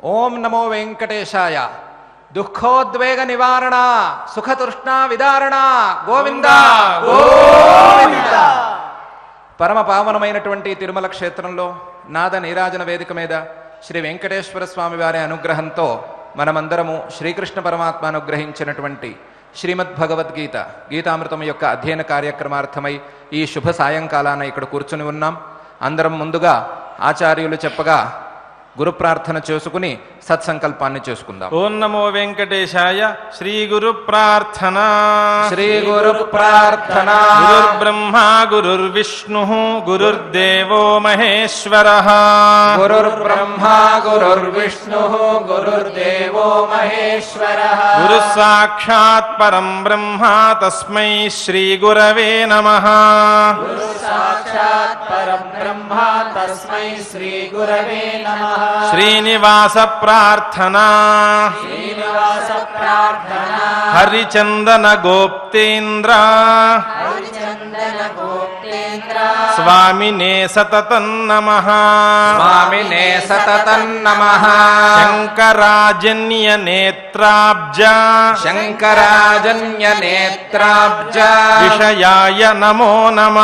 ఓం నమో వెంకటేశాయ దుఃఖోద్వేగ నివారణ సుఖతృష్ణ విదారణ గోవింద గోవింద పరమ పావనమైనటువంటి తిరుమల క్షేత్రంలో నాద నీరాజన వేదిక మీద శ్రీ వెంకటేశ్వర స్వామి వారి అనుగ్రహంతో మనమందరము శ్రీకృష్ణ పరమాత్మ అనుగ్రహించినటువంటి శ్రీమద్ భగవద్గీత గీతామృతం యొక్క అధ్యయన కార్యక్రమార్థమై ఈ శుభ సాయంకాలాన ఇక్కడ కూర్చుని ఉన్నాం అందరం ముందుగా ఆచార్యులు చెప్పగా గురు ప్రార్థన చేసుకుని సత్సంకల్పాన్ని చేసుకుందాం ఓం నమో వెంకటేశాయ శ్రీ గురు ప్రార్థన శ్రీ గురు ప్రార్థన గురుర్బ్రహ్మ గురుర్విష్ణు గురుర్దేవో మహేశ్వర గురుర్బ్రహ్మ గురుర్విష్ణు గురుర్దేవో మహేశ్వర గురు సాక్షాత్ పరం బ్రహ్మ తస్మై శ్రీ గురవే నమ సాక్షాత్ పరం బ్రహ్మ తస్మై శ్రీ గురవే నమః శ్రీనివాస ప్రార్థన శ్రీనివాస ప్రార్థన హరిచందన గోప్తేంద్ర హరిచందన గోప్తేంద్ర స్వామినే సతతం నమ స్వామినే సతతం నమ శంకరాజన్య నేత్రాబ్జ శంకరాజన్య నేత్రాబ్జ విషయాయ నమో నమ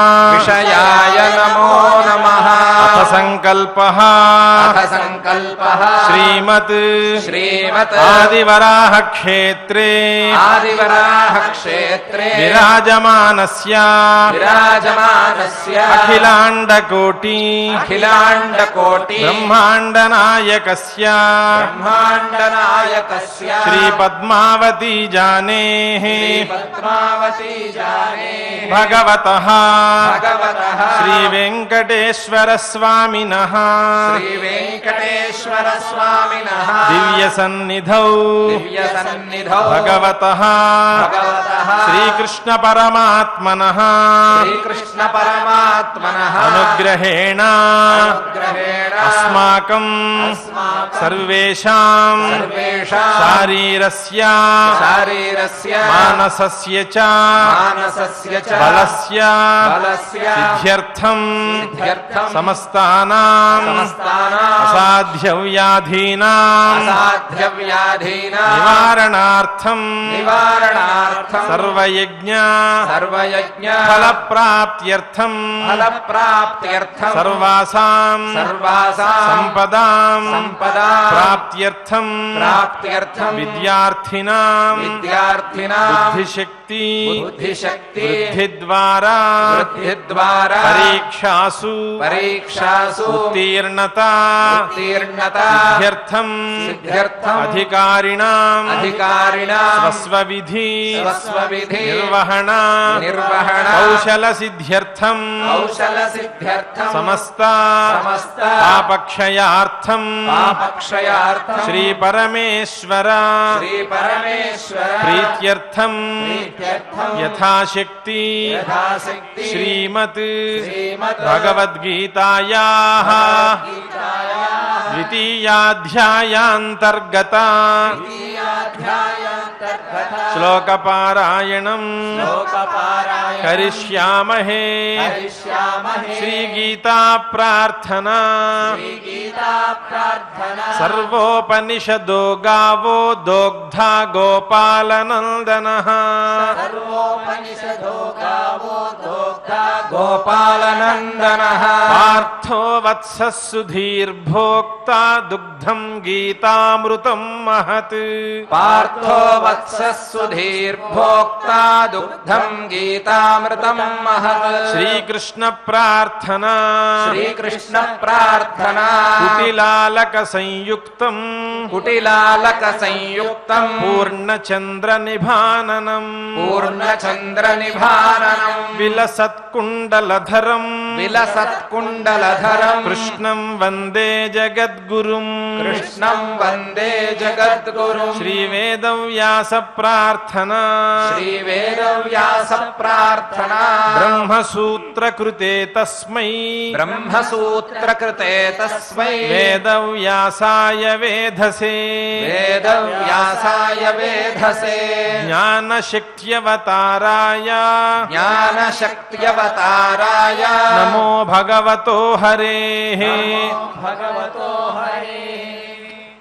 విషయాయ నమో నమ అథ సంకల్ప అథ సంకల్ప శ్రీమత్ శ్రీమత్ ఆదివరాహ క్షేత్రే ఆదివరాహ క్షేత్రే విరాజమానస్య విరాజమానస్య అఖిలాండకోటి అఖిలాండకోటి బ్రహ్మాండ నాయకస్య బ్రహ్మాండ నాయకస్య శ్రీ పద్మావతి జానే పద్మావతి జానే భగవత భగవతః శ్రీ వెంకటేశ్వర స్వామిన శ్రీ వెంకటేశ్వర స్వామినః దివ్య సన్నిధౌ దివ్య సన్నిధౌ భగవత భగవతః శ్రీకృష్ణ పరమాత్మన శ్రీకృష్ణ పరమాత్మనః అనుగ్రహేణ అనుగ్రహేణ అస్మాకం అస్మాకం సర్వేషాం సర్వేషాం శారీరస్య శారీరస్య మానసస్య చ మానసస్య చ బలస్య బలస్య సిద్ధ్యర్థం సిద్ధ్యర్థం సమస్తానాం సమస్తానాం అసాధ్యవ్యాధీనాం అసాధ్య వ్యాధీనాం నివారణార్థం నివారణార్థం సర్వయజ్ఞ సర్వయజ్ఞ ఫలప్రాప్త్యర్థం ఫలప్రాప్త్యర్థం సర్వాసాం సర్వాసాం సంపదాం సంపదా ప్రాప్త్యర్థం ప్రాప్త్యర్థం విద్యార్థినాం విద్యార్థినాం బుద్ధిశక్తి బుద్ధిశక్తి వృద్ధిద్వారా వృద్ధిద్వారా పరీక్షాసు పరీక్షాసు ఉత్తీర్ణత ఉత్తీర్ణత సిద్ధ్యర్థం సిద్ధ్యర్థం అధికారిణాం అధికారిణా స్వస్వవిధి స్వస్వవిధి నిర్వహణ నిర్వహణ కౌశల సిద్ధ్యర్థం కౌశల సిద్ధ్యర్థం సమస్త సమస్త పాపక్షయార్థం పాపక్షయార్థం శ్రీ పరమేశ్వర శ్రీ పరమేశ్వర ప్రీత్యర్థం ప్రీత్యర్థం యథాశక్తి యథాశక్తి శ్రీమత్ శ్రీమద్ భగవద్గీతాయా ద్వితీయాధ్యాయాంతర్గత ద్వితీయాధ్యాయాంతర్గత శ్లోకపారాయణం లోకపారాయణ కరిష్యామహే కరిష్యామహే శ్రీగీతా ప్రార్థనా శ్రీగీతా ప్రార్థన సర్వోపనిషదో గావో దోగ్ధా గోపాలనందన సర్వోపనిషదో గావో దోగ్ధ గోపాలనందన పార్థో వత్స సుధీర్భోక్తా దుగ్ధం గీతామృతం మహత్ పార్థో వత్స సుధీర్భోక్తా దుగ్ధం గీతామృతం మహత్ శ్రీకృష్ణ ప్రార్థనా శ్రీకృష్ణ ప్రార్థనా కుటిలాలక సంయుక్తం కుటిలాలక సంయుక్తం పూర్ణచంద్ర నిభాననం పూర్ణచంద్ర నిభాననం విలసత్కుండలధరం విలసత్కుండలధరం కృష్ణం వందే జగద్గురుం కృష్ణం వందే జగద్గురు శ్రీవేదవ్యాస ప్రార్థనా శ్రీ వేదవ్యాస ప్రార్థనా బ్రహ్మసూత్రకృతే తస్మై బ్రహ్మసూత్రకృతే తస్మై వేదవ్యాసాయ వేధసే వేదవ్యాసాయ వేధసే జ్ఞానశక్త్యవతారాయ జ్ఞానశక్త్యవతారాయ నమో భగవతో హరే భగవతో హరే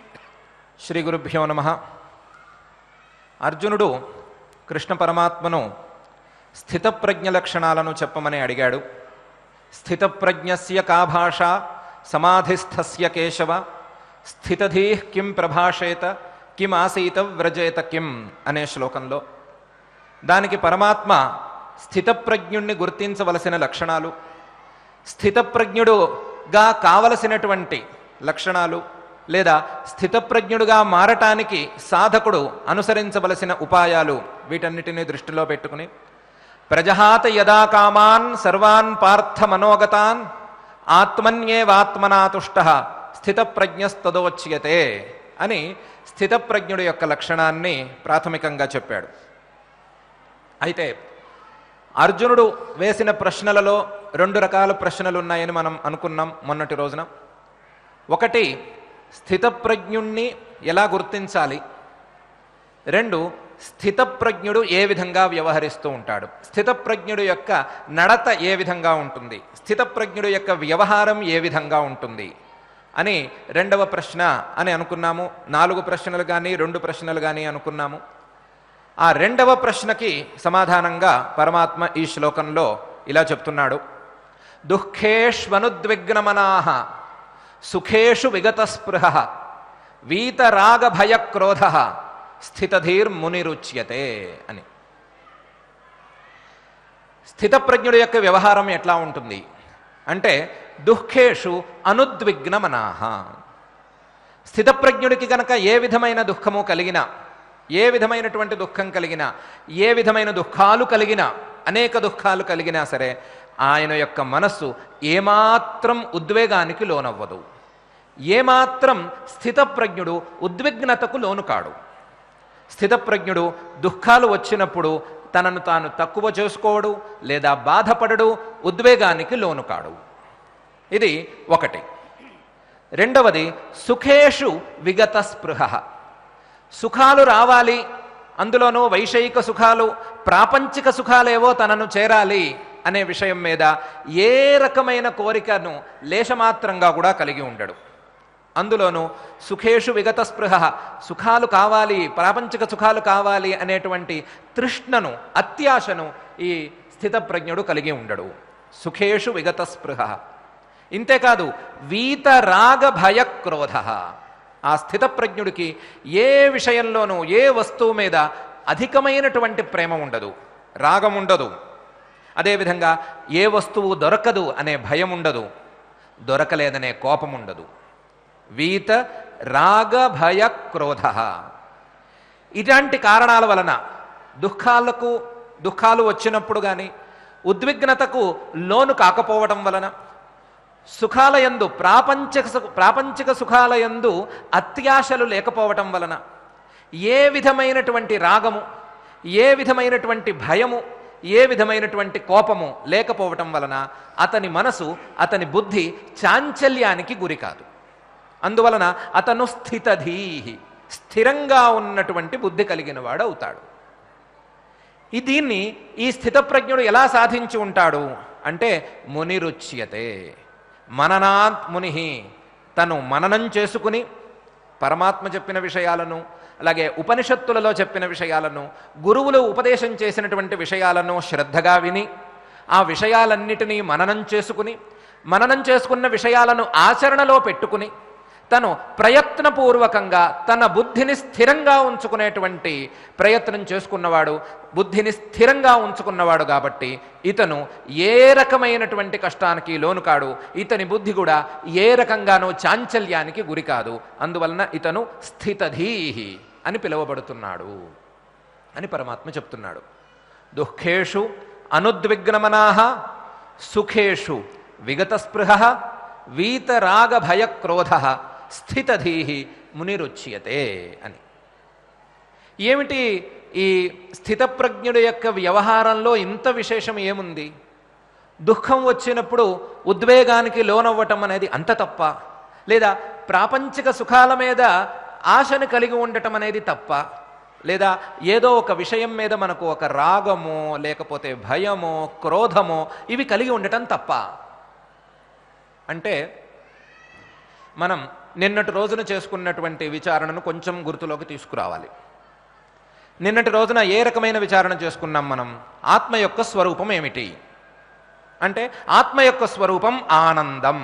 శ్రీ గురుభ్యో నమ అర్జునుడు కృష్ణ పరమాత్మను స్థితప్రజ్ఞ లక్షణాలను చెప్పమని అడిగాడు స్థితప్రజ్ఞస్య కా భాష సమాధిస్థస్య కేశవ స్థితధీ కిం ప్రభాషేత కిం ఆసీత వ్రజేత కిం అనే శ్లోకంలో దానికి పరమాత్మ స్థితప్రజ్ఞుణ్ణి గుర్తించవలసిన లక్షణాలు స్థితప్రజ్ఞుడుగా కావలసినటువంటి లక్షణాలు లేదా స్థితప్రజ్ఞుడుగా మారటానికి సాధకుడు అనుసరించవలసిన ఉపాయాలు వీటన్నిటినీ దృష్టిలో పెట్టుకుని ప్రజహాత యదా కామాన్ సర్వాన్ పార్థ మనోగతాన్ ఆత్మన్యేవాత్మనాతుష్ట స్థితప్రజ్ఞస్తదోచ్యతే అని స్థితప్రజ్ఞుడి యొక్క లక్షణాన్ని ప్రాథమికంగా చెప్పాడు అయితే అర్జునుడు వేసిన ప్రశ్నలలో రెండు రకాల ప్రశ్నలు ఉన్నాయని మనం అనుకున్నాం మొన్నటి రోజున ఒకటి స్థితప్రజ్ఞుణ్ణి ఎలా గుర్తించాలి రెండు స్థితప్రజ్ఞుడు ఏ విధంగా వ్యవహరిస్తూ ఉంటాడు స్థితప్రజ్ఞుడు యొక్క నడత ఏ విధంగా ఉంటుంది స్థితప్రజ్ఞుడు యొక్క వ్యవహారం ఏ విధంగా ఉంటుంది అని రెండవ ప్రశ్న అని అనుకున్నాము నాలుగు ప్రశ్నలు కానీ రెండు ప్రశ్నలు కానీ అనుకున్నాము ఆ రెండవ ప్రశ్నకి సమాధానంగా పరమాత్మ ఈ శ్లోకంలో ఇలా చెప్తున్నాడు దుఃఖేష్వనుద్విగ్నమనాహ సుఖేషు విగతస్పృహ వీతరాగభయక్రోధ స్థితధీర్మునిరుచ్యతే అని స్థితప్రజ్ఞుడి యొక్క వ్యవహారం ఎట్లా ఉంటుంది అంటే దుఃఖేషు అనుద్విగ్నమనాహ స్థితప్రజ్ఞుడికి కనుక ఏ విధమైన దుఃఖము కలిగినా ఏ విధమైనటువంటి దుఃఖం కలిగినా ఏ విధమైన దుఃఖాలు కలిగినా అనేక దుఃఖాలు కలిగినా సరే ఆయన యొక్క మనస్సు ఏమాత్రం ఉద్వేగానికి లోనవ్వదు ఏమాత్రం స్థితప్రజ్ఞుడు ఉద్విగ్నతకు లోను కాడు స్థితప్రజ్ఞుడు దుఃఖాలు వచ్చినప్పుడు తనను తాను తక్కువ చేసుకోవడు లేదా బాధపడడు ఉద్వేగానికి లోను కాడు ఇది ఒకటి రెండవది సుఖేషు విగత స్పృహ సుఖాలు రావాలి అందులోనూ వైషయిక సుఖాలు ప్రాపంచిక సుఖాలేవో తనను చేరాలి అనే విషయం మీద ఏ రకమైన కోరికను లేశమాత్రంగా కూడా కలిగి ఉండడు అందులోనూ సుఖేషు విగత స్పృహ సుఖాలు కావాలి ప్రాపంచిక సుఖాలు కావాలి అనేటువంటి తృష్ణను అత్యాశను ఈ స్థితప్రజ్ఞుడు కలిగి ఉండడు సుఖేషు విగత స్పృహ ఇంతేకాదు వీత రాగ భయ క్రోధ ఆ స్థితప్రజ్ఞుడికి ఏ విషయంలోనూ ఏ వస్తువు మీద అధికమైనటువంటి ప్రేమ ఉండదు రాగం ఉండదు అదేవిధంగా ఏ వస్తువు దొరకదు అనే భయం ఉండదు దొరకలేదనే కోపం ఉండదు వీత రాగ భయ క్రోధ ఇలాంటి కారణాల వలన దుఃఖాలకు దుఃఖాలు వచ్చినప్పుడు కానీ ఉద్విగ్నతకు లోను కాకపోవడం వలన సుఖాలయందు ప్రాపంచిక సు- ప్రాపంచిక సుఖాలయందు అత్యాశలు లేకపోవటం వలన ఏ విధమైనటువంటి రాగము ఏ విధమైనటువంటి భయము ఏ విధమైనటువంటి కోపము లేకపోవటం వలన అతని మనసు అతని బుద్ధి చాంచల్యానికి గురి కాదు అందువలన అతను స్థితధీహి స్థిరంగా ఉన్నటువంటి బుద్ధి కలిగిన వాడు అవుతాడు ఈ దీన్ని ఈ స్థితప్రజ్ఞుడు ఎలా సాధించి ఉంటాడు అంటే మునిరుచ్యతే మననాత్ ముని తను మననం చేసుకుని పరమాత్మ చెప్పిన విషయాలను అలాగే ఉపనిషత్తులలో చెప్పిన విషయాలను గురువులు ఉపదేశం చేసినటువంటి విషయాలను శ్రద్ధగా విని ఆ విషయాలన్నిటినీ మననం చేసుకుని మననం చేసుకున్న విషయాలను ఆచరణలో పెట్టుకుని తను ప్రయత్నపూర్వకంగా తన బుద్ధిని స్థిరంగా ఉంచుకునేటువంటి ప్రయత్నం చేసుకున్నవాడు బుద్ధిని స్థిరంగా ఉంచుకున్నవాడు కాబట్టి ఇతను ఏ రకమైనటువంటి కష్టానికి లోను కాడు ఇతని బుద్ధి కూడా ఏ రకంగానూ చాంచల్యానికి గురి కాదు అందువలన ఇతను స్థితధీహి అని పిలువబడుతున్నాడు అని పరమాత్మ చెప్తున్నాడు దుఃఖేషు అనుద్విగ్నమనాహ సుఖేషు విగతస్పృహ వీతరాగ భయ క్రోధ స్థితధీహి మునిరుచ్యతే అని ఏమిటి ఈ స్థితప్రజ్ఞుడి యొక్క వ్యవహారంలో ఇంత విశేషం ఏముంది దుఃఖం వచ్చినప్పుడు ఉద్వేగానికి లోనవ్వటం అనేది అంత తప్ప లేదా ప్రాపంచిక సుఖాల మీద ఆశను కలిగి ఉండటం అనేది తప్ప లేదా ఏదో ఒక విషయం మీద మనకు ఒక రాగమో లేకపోతే భయమో క్రోధమో ఇవి కలిగి ఉండటం తప్ప అంటే మనం నిన్నటి రోజున చేసుకున్నటువంటి విచారణను కొంచెం గుర్తులోకి తీసుకురావాలి నిన్నటి రోజున ఏ రకమైన విచారణ చేసుకున్నాం మనం ఆత్మ యొక్క స్వరూపం ఏమిటి అంటే ఆత్మ యొక్క స్వరూపం ఆనందం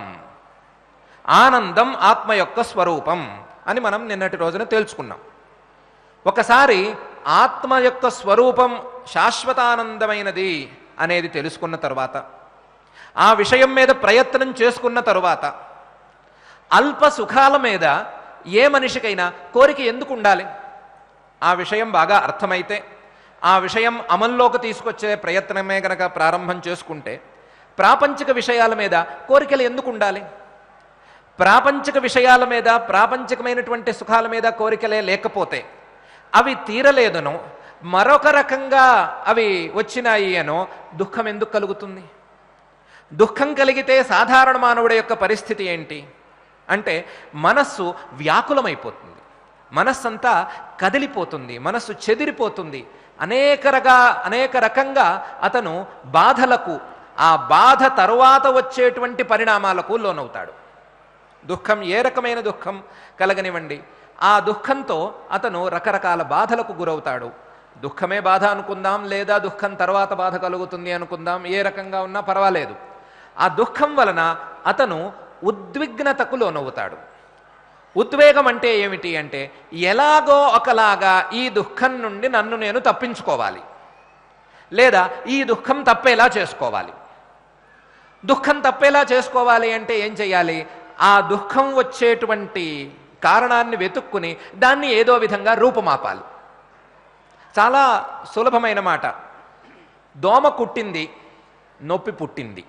ఆనందం ఆత్మ యొక్క స్వరూపం అని మనం నిన్నటి రోజున తేల్చుకున్నాం ఒకసారి ఆత్మ యొక్క స్వరూపం శాశ్వతానందమైనది అనేది తెలుసుకున్న తరువాత ఆ విషయం మీద ప్రయత్నం చేసుకున్న తరువాత అల్ప సుఖాల మీద ఏ మనిషికైనా కోరిక ఎందుకు ఉండాలి ఆ విషయం బాగా అర్థమైతే ఆ విషయం అమల్లోకి తీసుకొచ్చే ప్రయత్నమే గనక ప్రారంభం చేసుకుంటే ప్రాపంచిక విషయాల మీద కోరికలు ఎందుకు ఉండాలి ప్రాపంచిక విషయాల మీద ప్రాపంచికమైనటువంటి సుఖాల మీద కోరికలే లేకపోతే అవి తీరలేదనో మరొక రకంగా అవి వచ్చినాయి అనో దుఃఖం ఎందుకు కలుగుతుంది దుఃఖం కలిగితే సాధారణ మానవుడి యొక్క పరిస్థితి ఏంటి అంటే మనస్సు వ్యాకులమైపోతుంది మనస్సంతా కదిలిపోతుంది మనస్సు చెదిరిపోతుంది అనేక రగా అనేక రకంగా అతను బాధలకు ఆ బాధ తరువాత వచ్చేటువంటి పరిణామాలకు లోనవుతాడు దుఃఖం ఏ రకమైన దుఃఖం కలగనివ్వండి ఆ దుఃఖంతో అతను రకరకాల బాధలకు గురవుతాడు దుఃఖమే బాధ అనుకుందాం లేదా దుఃఖం తర్వాత బాధ కలుగుతుంది అనుకుందాం ఏ రకంగా ఉన్నా పర్వాలేదు ఆ దుఃఖం వలన అతను ఉద్విగ్నతకు లోనవుతాడు ఉద్వేగం అంటే ఏమిటి అంటే ఎలాగో ఒకలాగా ఈ దుఃఖం నుండి నన్ను నేను తప్పించుకోవాలి లేదా ఈ దుఃఖం తప్పేలా చేసుకోవాలి దుఃఖం తప్పేలా చేసుకోవాలి అంటే ఏం చేయాలి ఆ దుఃఖం వచ్చేటువంటి కారణాన్ని వెతుక్కుని దాన్ని ఏదో విధంగా రూపుమాపాలి చాలా సులభమైన మాట దోమ కుట్టింది నొప్పి పుట్టింది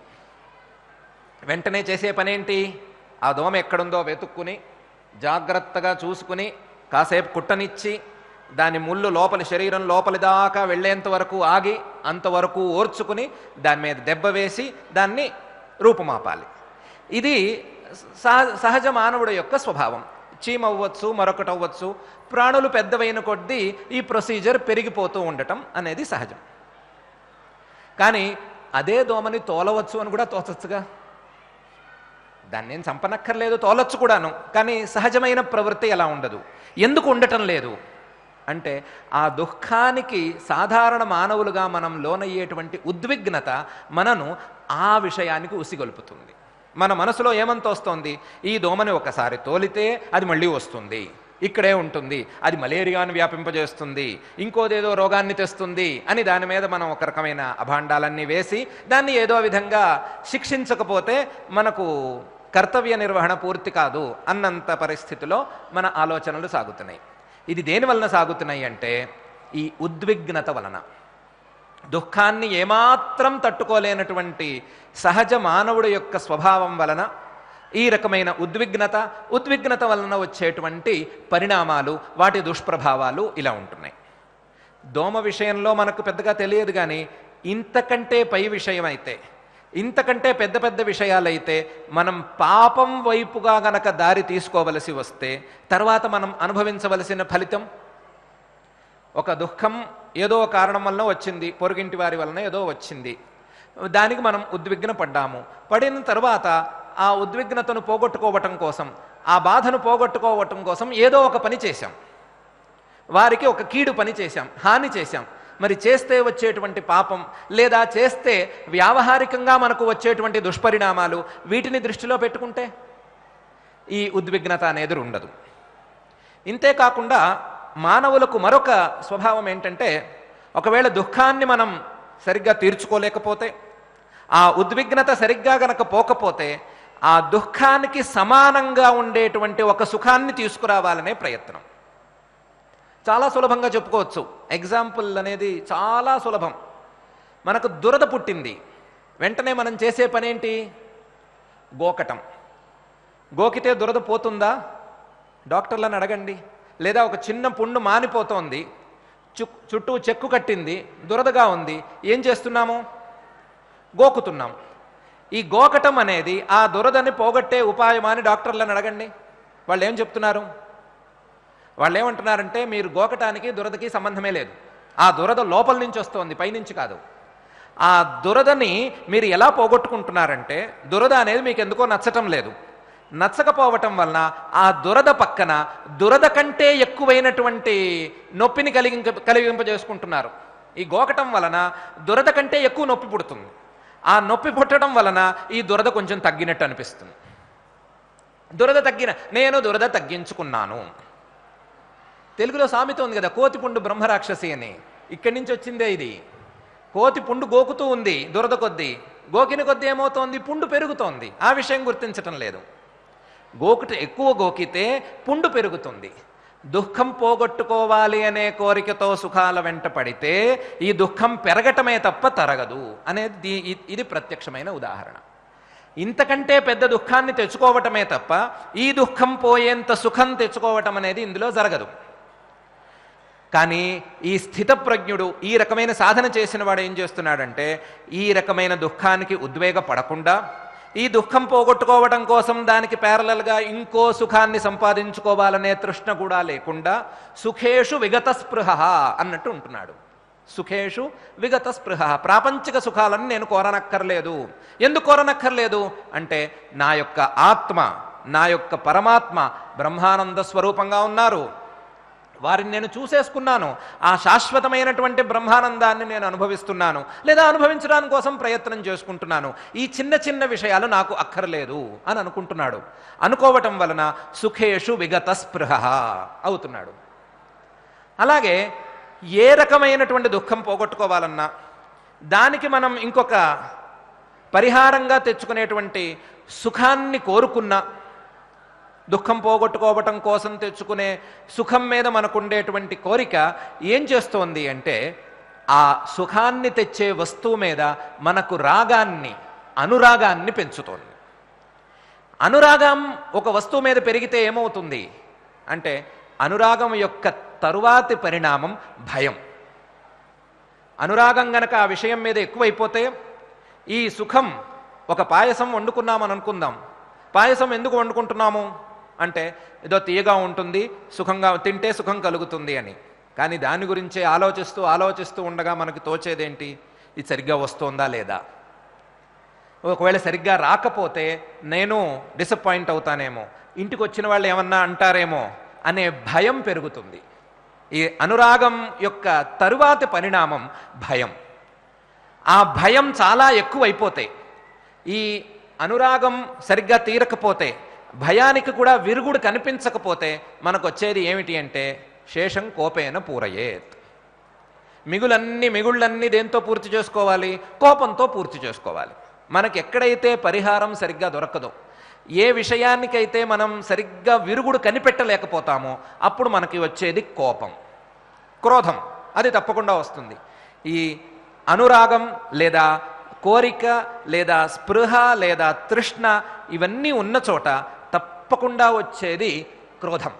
వెంటనే చేసే పనేంటి ఆ దోమ ఎక్కడుందో వెతుక్కుని జాగ్రత్తగా చూసుకుని కాసేపు కుట్టనిచ్చి దాని ముళ్ళు లోపలి శరీరం లోపలి దాకా వెళ్ళేంత వరకు ఆగి అంతవరకు ఓర్చుకుని దాని మీద దెబ్బ వేసి దాన్ని రూపుమాపాలి ఇది సహ సహజ మానవుడి యొక్క స్వభావం చీమ అవ్వచ్చు మరొకటి అవ్వచ్చు ప్రాణులు పెద్దవైన కొద్దీ ఈ ప్రొసీజర్ పెరిగిపోతూ ఉండటం అనేది సహజం కానీ అదే దోమని తోలవచ్చు అని కూడా తోచచ్చుగా దాన్ని నేను చంపనక్కర్లేదు తోలొచ్చు కూడాను కానీ సహజమైన ప్రవృత్తి ఎలా ఉండదు ఎందుకు ఉండటం లేదు అంటే ఆ దుఃఖానికి సాధారణ మానవులుగా మనం లోనయ్యేటువంటి ఉద్విగ్నత మనను ఆ విషయానికి ఉసిగొలుపుతుంది మన మనసులో ఏమంత వస్తోంది ఈ దోమని ఒకసారి తోలితే అది మళ్ళీ వస్తుంది ఇక్కడే ఉంటుంది అది మలేరియాను వ్యాపింపజేస్తుంది ఇంకోదేదో రోగాన్ని తెస్తుంది అని దాని మీద మనం ఒక రకమైన అభాండాలన్నీ వేసి దాన్ని ఏదో విధంగా శిక్షించకపోతే మనకు కర్తవ్య నిర్వహణ పూర్తి కాదు అన్నంత పరిస్థితిలో మన ఆలోచనలు సాగుతున్నాయి ఇది దేని వలన సాగుతున్నాయి అంటే ఈ ఉద్విగ్నత వలన దుఃఖాన్ని ఏమాత్రం తట్టుకోలేనటువంటి సహజ మానవుడి యొక్క స్వభావం వలన ఈ రకమైన ఉద్విగ్నత ఉద్విగ్నత వలన వచ్చేటువంటి పరిణామాలు వాటి దుష్ప్రభావాలు ఇలా ఉంటున్నాయి దోమ విషయంలో మనకు పెద్దగా తెలియదు కానీ ఇంతకంటే పై విషయం అయితే ఇంతకంటే పెద్ద పెద్ద విషయాలైతే మనం పాపం వైపుగా గనక దారి తీసుకోవలసి వస్తే తర్వాత మనం అనుభవించవలసిన ఫలితం ఒక దుఃఖం ఏదో కారణం వలన వచ్చింది పొరుగింటి వారి వలన ఏదో వచ్చింది దానికి మనం ఉద్విగ్న పడ్డాము పడిన తర్వాత ఆ ఉద్విగ్నతను పోగొట్టుకోవటం కోసం ఆ బాధను పోగొట్టుకోవటం కోసం ఏదో ఒక పని చేశాం వారికి ఒక కీడు పని చేశాం హాని చేశాం మరి చేస్తే వచ్చేటువంటి పాపం లేదా చేస్తే వ్యావహారికంగా మనకు వచ్చేటువంటి దుష్పరిణామాలు వీటిని దృష్టిలో పెట్టుకుంటే ఈ ఉద్విగ్నత అనేది ఉండదు ఇంతే కాకుండా మానవులకు మరొక స్వభావం ఏంటంటే ఒకవేళ దుఃఖాన్ని మనం సరిగ్గా తీర్చుకోలేకపోతే ఆ ఉద్విగ్నత సరిగ్గా గనక పోకపోతే ఆ దుఃఖానికి సమానంగా ఉండేటువంటి ఒక సుఖాన్ని తీసుకురావాలనే ప్రయత్నం చాలా సులభంగా చెప్పుకోవచ్చు ఎగ్జాంపుల్ అనేది చాలా సులభం మనకు దురద పుట్టింది వెంటనే మనం చేసే పనేంటి గోకటం గోకితే దురద పోతుందా డాక్టర్లను అడగండి లేదా ఒక చిన్న పుండు మానిపోతోంది చు చుట్టూ చెక్కు కట్టింది దురదగా ఉంది ఏం చేస్తున్నాము గోకుతున్నాం ఈ గోకటం అనేది ఆ దురదని పోగొట్టే ఉపాయమా అని డాక్టర్లను అడగండి వాళ్ళు ఏం చెప్తున్నారు వాళ్ళు ఏమంటున్నారంటే మీరు గోకటానికి దురదకి సంబంధమే లేదు ఆ దురద లోపల నుంచి వస్తోంది పైనుంచి కాదు ఆ దురదని మీరు ఎలా పోగొట్టుకుంటున్నారంటే దురద అనేది మీకు ఎందుకో నచ్చటం లేదు నచ్చకపోవటం వలన ఆ దురద పక్కన దురద కంటే ఎక్కువైనటువంటి నొప్పిని కలిగింప కలిగింపజేసుకుంటున్నారు ఈ గోకటం వలన దురద కంటే ఎక్కువ నొప్పి పుడుతుంది ఆ నొప్పి పుట్టడం వలన ఈ దురద కొంచెం తగ్గినట్టు అనిపిస్తుంది దురద తగ్గిన నేను దురద తగ్గించుకున్నాను తెలుగులో సామెత ఉంది కదా కోతి పుండు బ్రహ్మరాక్షసి అని ఇక్కడి నుంచి వచ్చిందే ఇది కోతి పుండు గోకుతూ ఉంది దురద కొద్దీ గోకిన కొద్దీ ఏమవుతోంది పుండు పెరుగుతోంది ఆ విషయం గుర్తించటం లేదు గోకుట ఎక్కువ గోకితే పుండు పెరుగుతుంది దుఃఖం పోగొట్టుకోవాలి అనే కోరికతో సుఖాల వెంట పడితే ఈ దుఃఖం పెరగటమే తప్ప తరగదు అనేది దీ- ఇ- ఇది ప్రత్యక్షమైన ఉదాహరణ ఇంతకంటే పెద్ద దుఃఖాన్ని తెచ్చుకోవటమే తప్ప ఈ దుఃఖం పోయేంత సుఖం తెచ్చుకోవటం అనేది ఇందులో జరగదు కానీ ఈ స్థితప్రజ్ఞుడు ఈ రకమైన సాధన చేసిన వాడు ఏం చేస్తున్నాడంటే ఈ రకమైన దుఃఖానికి ఉద్వేగపడకుండా ఈ దుఃఖం పోగొట్టుకోవడం కోసం దానికి ప్యారలల్గా ఇంకో సుఖాన్ని సంపాదించుకోవాలనే తృష్ణ కూడా లేకుండా సుఖేషు విగత స్పృహ అన్నట్టు ఉంటున్నాడు సుఖేషు విగత స్పృహ ప్రాపంచిక సుఖాలను నేను కోరనక్కర్లేదు ఎందుకు కోరనక్కర్లేదు అంటే నా యొక్క ఆత్మ నా యొక్క పరమాత్మ బ్రహ్మానంద స్వరూపంగా ఉన్నారు వారిని నేను చూసేసుకున్నాను ఆ శాశ్వతమైనటువంటి బ్రహ్మానందాన్ని నేను అనుభవిస్తున్నాను లేదా అనుభవించడానికి కోసం ప్రయత్నం చేసుకుంటున్నాను ఈ చిన్న చిన్న విషయాలు నాకు అక్కర్లేదు అని అనుకుంటున్నాడు అనుకోవటం వలన సుఖేషు విగత స్పృహ అవుతున్నాడు అలాగే ఏ రకమైనటువంటి దుఃఖం పోగొట్టుకోవాలన్నా దానికి మనం ఇంకొక పరిహారంగా తెచ్చుకునేటువంటి సుఖాన్ని కోరుకున్నా దుఃఖం పోగొట్టుకోవటం కోసం తెచ్చుకునే సుఖం మీద మనకుండేటువంటి కోరిక ఏం చేస్తోంది అంటే ఆ సుఖాన్ని తెచ్చే వస్తువు మీద మనకు రాగాన్ని అనురాగాన్ని పెంచుతోంది అనురాగం ఒక వస్తువు మీద పెరిగితే ఏమవుతుంది అంటే అనురాగం యొక్క తరువాతి పరిణామం భయం అనురాగం గనక ఆ విషయం మీద ఎక్కువైపోతే ఈ సుఖం ఒక పాయసం వండుకున్నామని అనుకుందాం పాయసం ఎందుకు వండుకుంటున్నాము అంటే ఏదో తీయగా ఉంటుంది సుఖంగా తింటే సుఖం కలుగుతుంది అని కానీ దాని గురించే ఆలోచిస్తూ ఆలోచిస్తూ ఉండగా మనకు తోచేదేంటి ఇది సరిగ్గా వస్తోందా లేదా ఒకవేళ సరిగ్గా రాకపోతే నేను డిసప్పాయింట్ అవుతానేమో ఇంటికి వచ్చిన వాళ్ళు ఏమన్నా అంటారేమో అనే భయం పెరుగుతుంది ఈ అనురాగం యొక్క తరువాతి పరిణామం భయం ఆ భయం చాలా ఎక్కువైపోతే ఈ అనురాగం సరిగ్గా తీరకపోతే భయానికి కూడా విరుగుడు కనిపించకపోతే మనకు వచ్చేది ఏమిటి అంటే శేషం కోపేన పూరయేత్ మిగులన్నీ మిగుళ్ళన్నీ దేంతో పూర్తి చేసుకోవాలి కోపంతో పూర్తి చేసుకోవాలి మనకి ఎక్కడైతే పరిహారం సరిగ్గా దొరకదో ఏ విషయానికైతే మనం సరిగ్గా విరుగుడు కనిపెట్టలేకపోతామో అప్పుడు మనకి వచ్చేది కోపం క్రోధం అది తప్పకుండా వస్తుంది ఈ అనురాగం లేదా కోరిక లేదా స్పృహ లేదా తృష్ణ ఇవన్నీ ఉన్న చోట తప్పకుండా వచ్చేది క్రోధం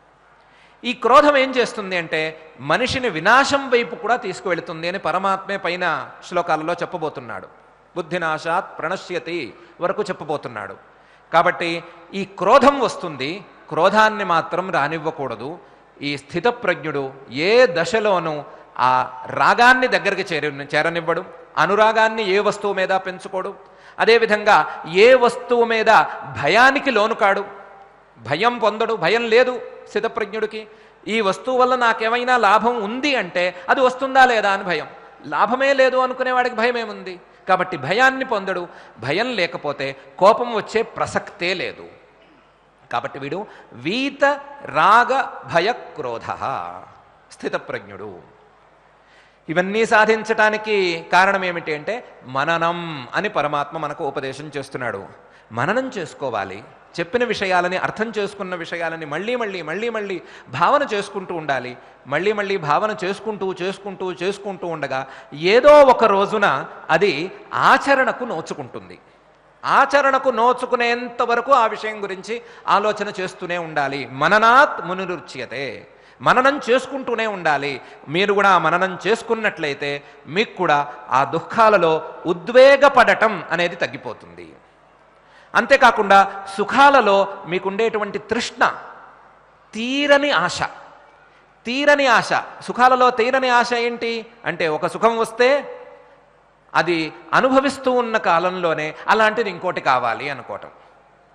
ఈ క్రోధం ఏం చేస్తుంది అంటే మనిషిని వినాశం వైపు కూడా తీసుకువెళుతుంది అని పరమాత్మే పైన శ్లోకాలలో చెప్పబోతున్నాడు బుద్ధినాశాత్ ప్రణశ్యతి వరకు చెప్పబోతున్నాడు కాబట్టి ఈ క్రోధం వస్తుంది క్రోధాన్ని మాత్రం రానివ్వకూడదు ఈ స్థితప్రజ్ఞుడు ఏ దశలోనూ ఆ రాగాన్ని దగ్గరికి చేరి చేరనివ్వడు అనురాగాన్ని ఏ వస్తువు మీద పెంచుకోడు అదేవిధంగా ఏ వస్తువు మీద భయానికి లోను కాడు భయం పొందడు భయం లేదు స్థితప్రజ్ఞుడికి ఈ వస్తువు వల్ల నాకేమైనా లాభం ఉంది అంటే అది వస్తుందా లేదా అని భయం లాభమే లేదు అనుకునేవాడికి భయం ఏముంది కాబట్టి భయాన్ని పొందడు భయం లేకపోతే కోపం వచ్చే ప్రసక్తే లేదు కాబట్టి వీడు వీత రాగ భయ క్రోధ స్థితప్రజ్ఞుడు ఇవన్నీ సాధించటానికి కారణం ఏమిటి అంటే మననం అని పరమాత్మ మనకు ఉపదేశం చేస్తున్నాడు మననం చేసుకోవాలి చెప్పిన విషయాలని అర్థం చేసుకున్న విషయాలని మళ్ళీ మళ్ళీ మళ్ళీ మళ్ళీ భావన చేసుకుంటూ ఉండాలి మళ్ళీ మళ్ళీ భావన చేసుకుంటూ చేసుకుంటూ చేసుకుంటూ ఉండగా ఏదో ఒక రోజున అది ఆచరణకు నోచుకుంటుంది ఆచరణకు నోచుకునేంత వరకు ఆ విషయం గురించి ఆలోచన చేస్తూనే ఉండాలి మననాత్ మునురుచ్యతే మననం చేసుకుంటూనే ఉండాలి మీరు కూడా ఆ మననం చేసుకున్నట్లయితే మీకు కూడా ఆ దుఃఖాలలో ఉద్వేగపడటం అనేది తగ్గిపోతుంది అంతేకాకుండా సుఖాలలో మీకుండేటువంటి తృష్ణ తీరని ఆశ తీరని ఆశ సుఖాలలో తీరని ఆశ ఏంటి అంటే ఒక సుఖం వస్తే అది అనుభవిస్తూ ఉన్న కాలంలోనే అలాంటిది ఇంకోటి కావాలి అనుకోవటం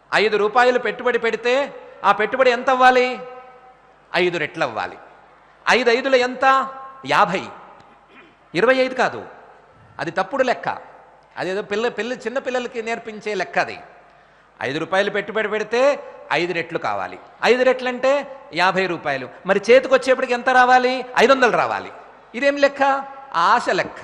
ఐదు రూపాయలు పెట్టుబడి పెడితే ఆ పెట్టుబడి ఎంత అవ్వాలి ఐదు రెట్లు అవ్వాలి ఐదు ఐదులు ఎంత యాభై ఇరవై ఐదు కాదు అది తప్పుడు లెక్క అదేదో పిల్ల పిల్ల చిన్న పిల్లలకి నేర్పించే లెక్క అది ఐదు రూపాయలు పెట్టుబడి పెడితే ఐదు రెట్లు కావాలి ఐదు రెట్లు అంటే యాభై రూపాయలు మరి చేతికి వచ్చేప్పటికి ఎంత రావాలి ఐదు వందలు రావాలి ఇదేం లెక్క ఆశ లెక్క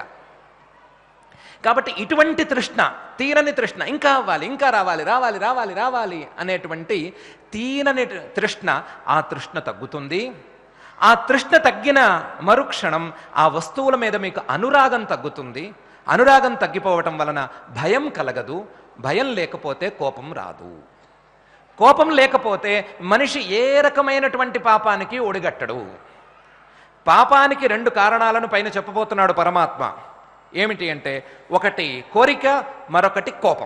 కాబట్టి ఇటువంటి తృష్ణ తీరని తృష్ణ ఇంకా అవ్వాలి ఇంకా రావాలి రావాలి రావాలి రావాలి అనేటువంటి తీరని తృష్ణ ఆ తృష్ణ తగ్గుతుంది ఆ తృష్ణ తగ్గిన మరుక్షణం ఆ వస్తువుల మీద మీకు అనురాగం తగ్గుతుంది అనురాగం తగ్గిపోవటం వలన భయం కలగదు భయం లేకపోతే కోపం రాదు కోపం లేకపోతే మనిషి ఏ రకమైనటువంటి పాపానికి ఒడిగట్టడు పాపానికి రెండు కారణాలను పైన చెప్పబోతున్నాడు పరమాత్మ ఏమిటి అంటే ఒకటి కోరిక మరొకటి కోపం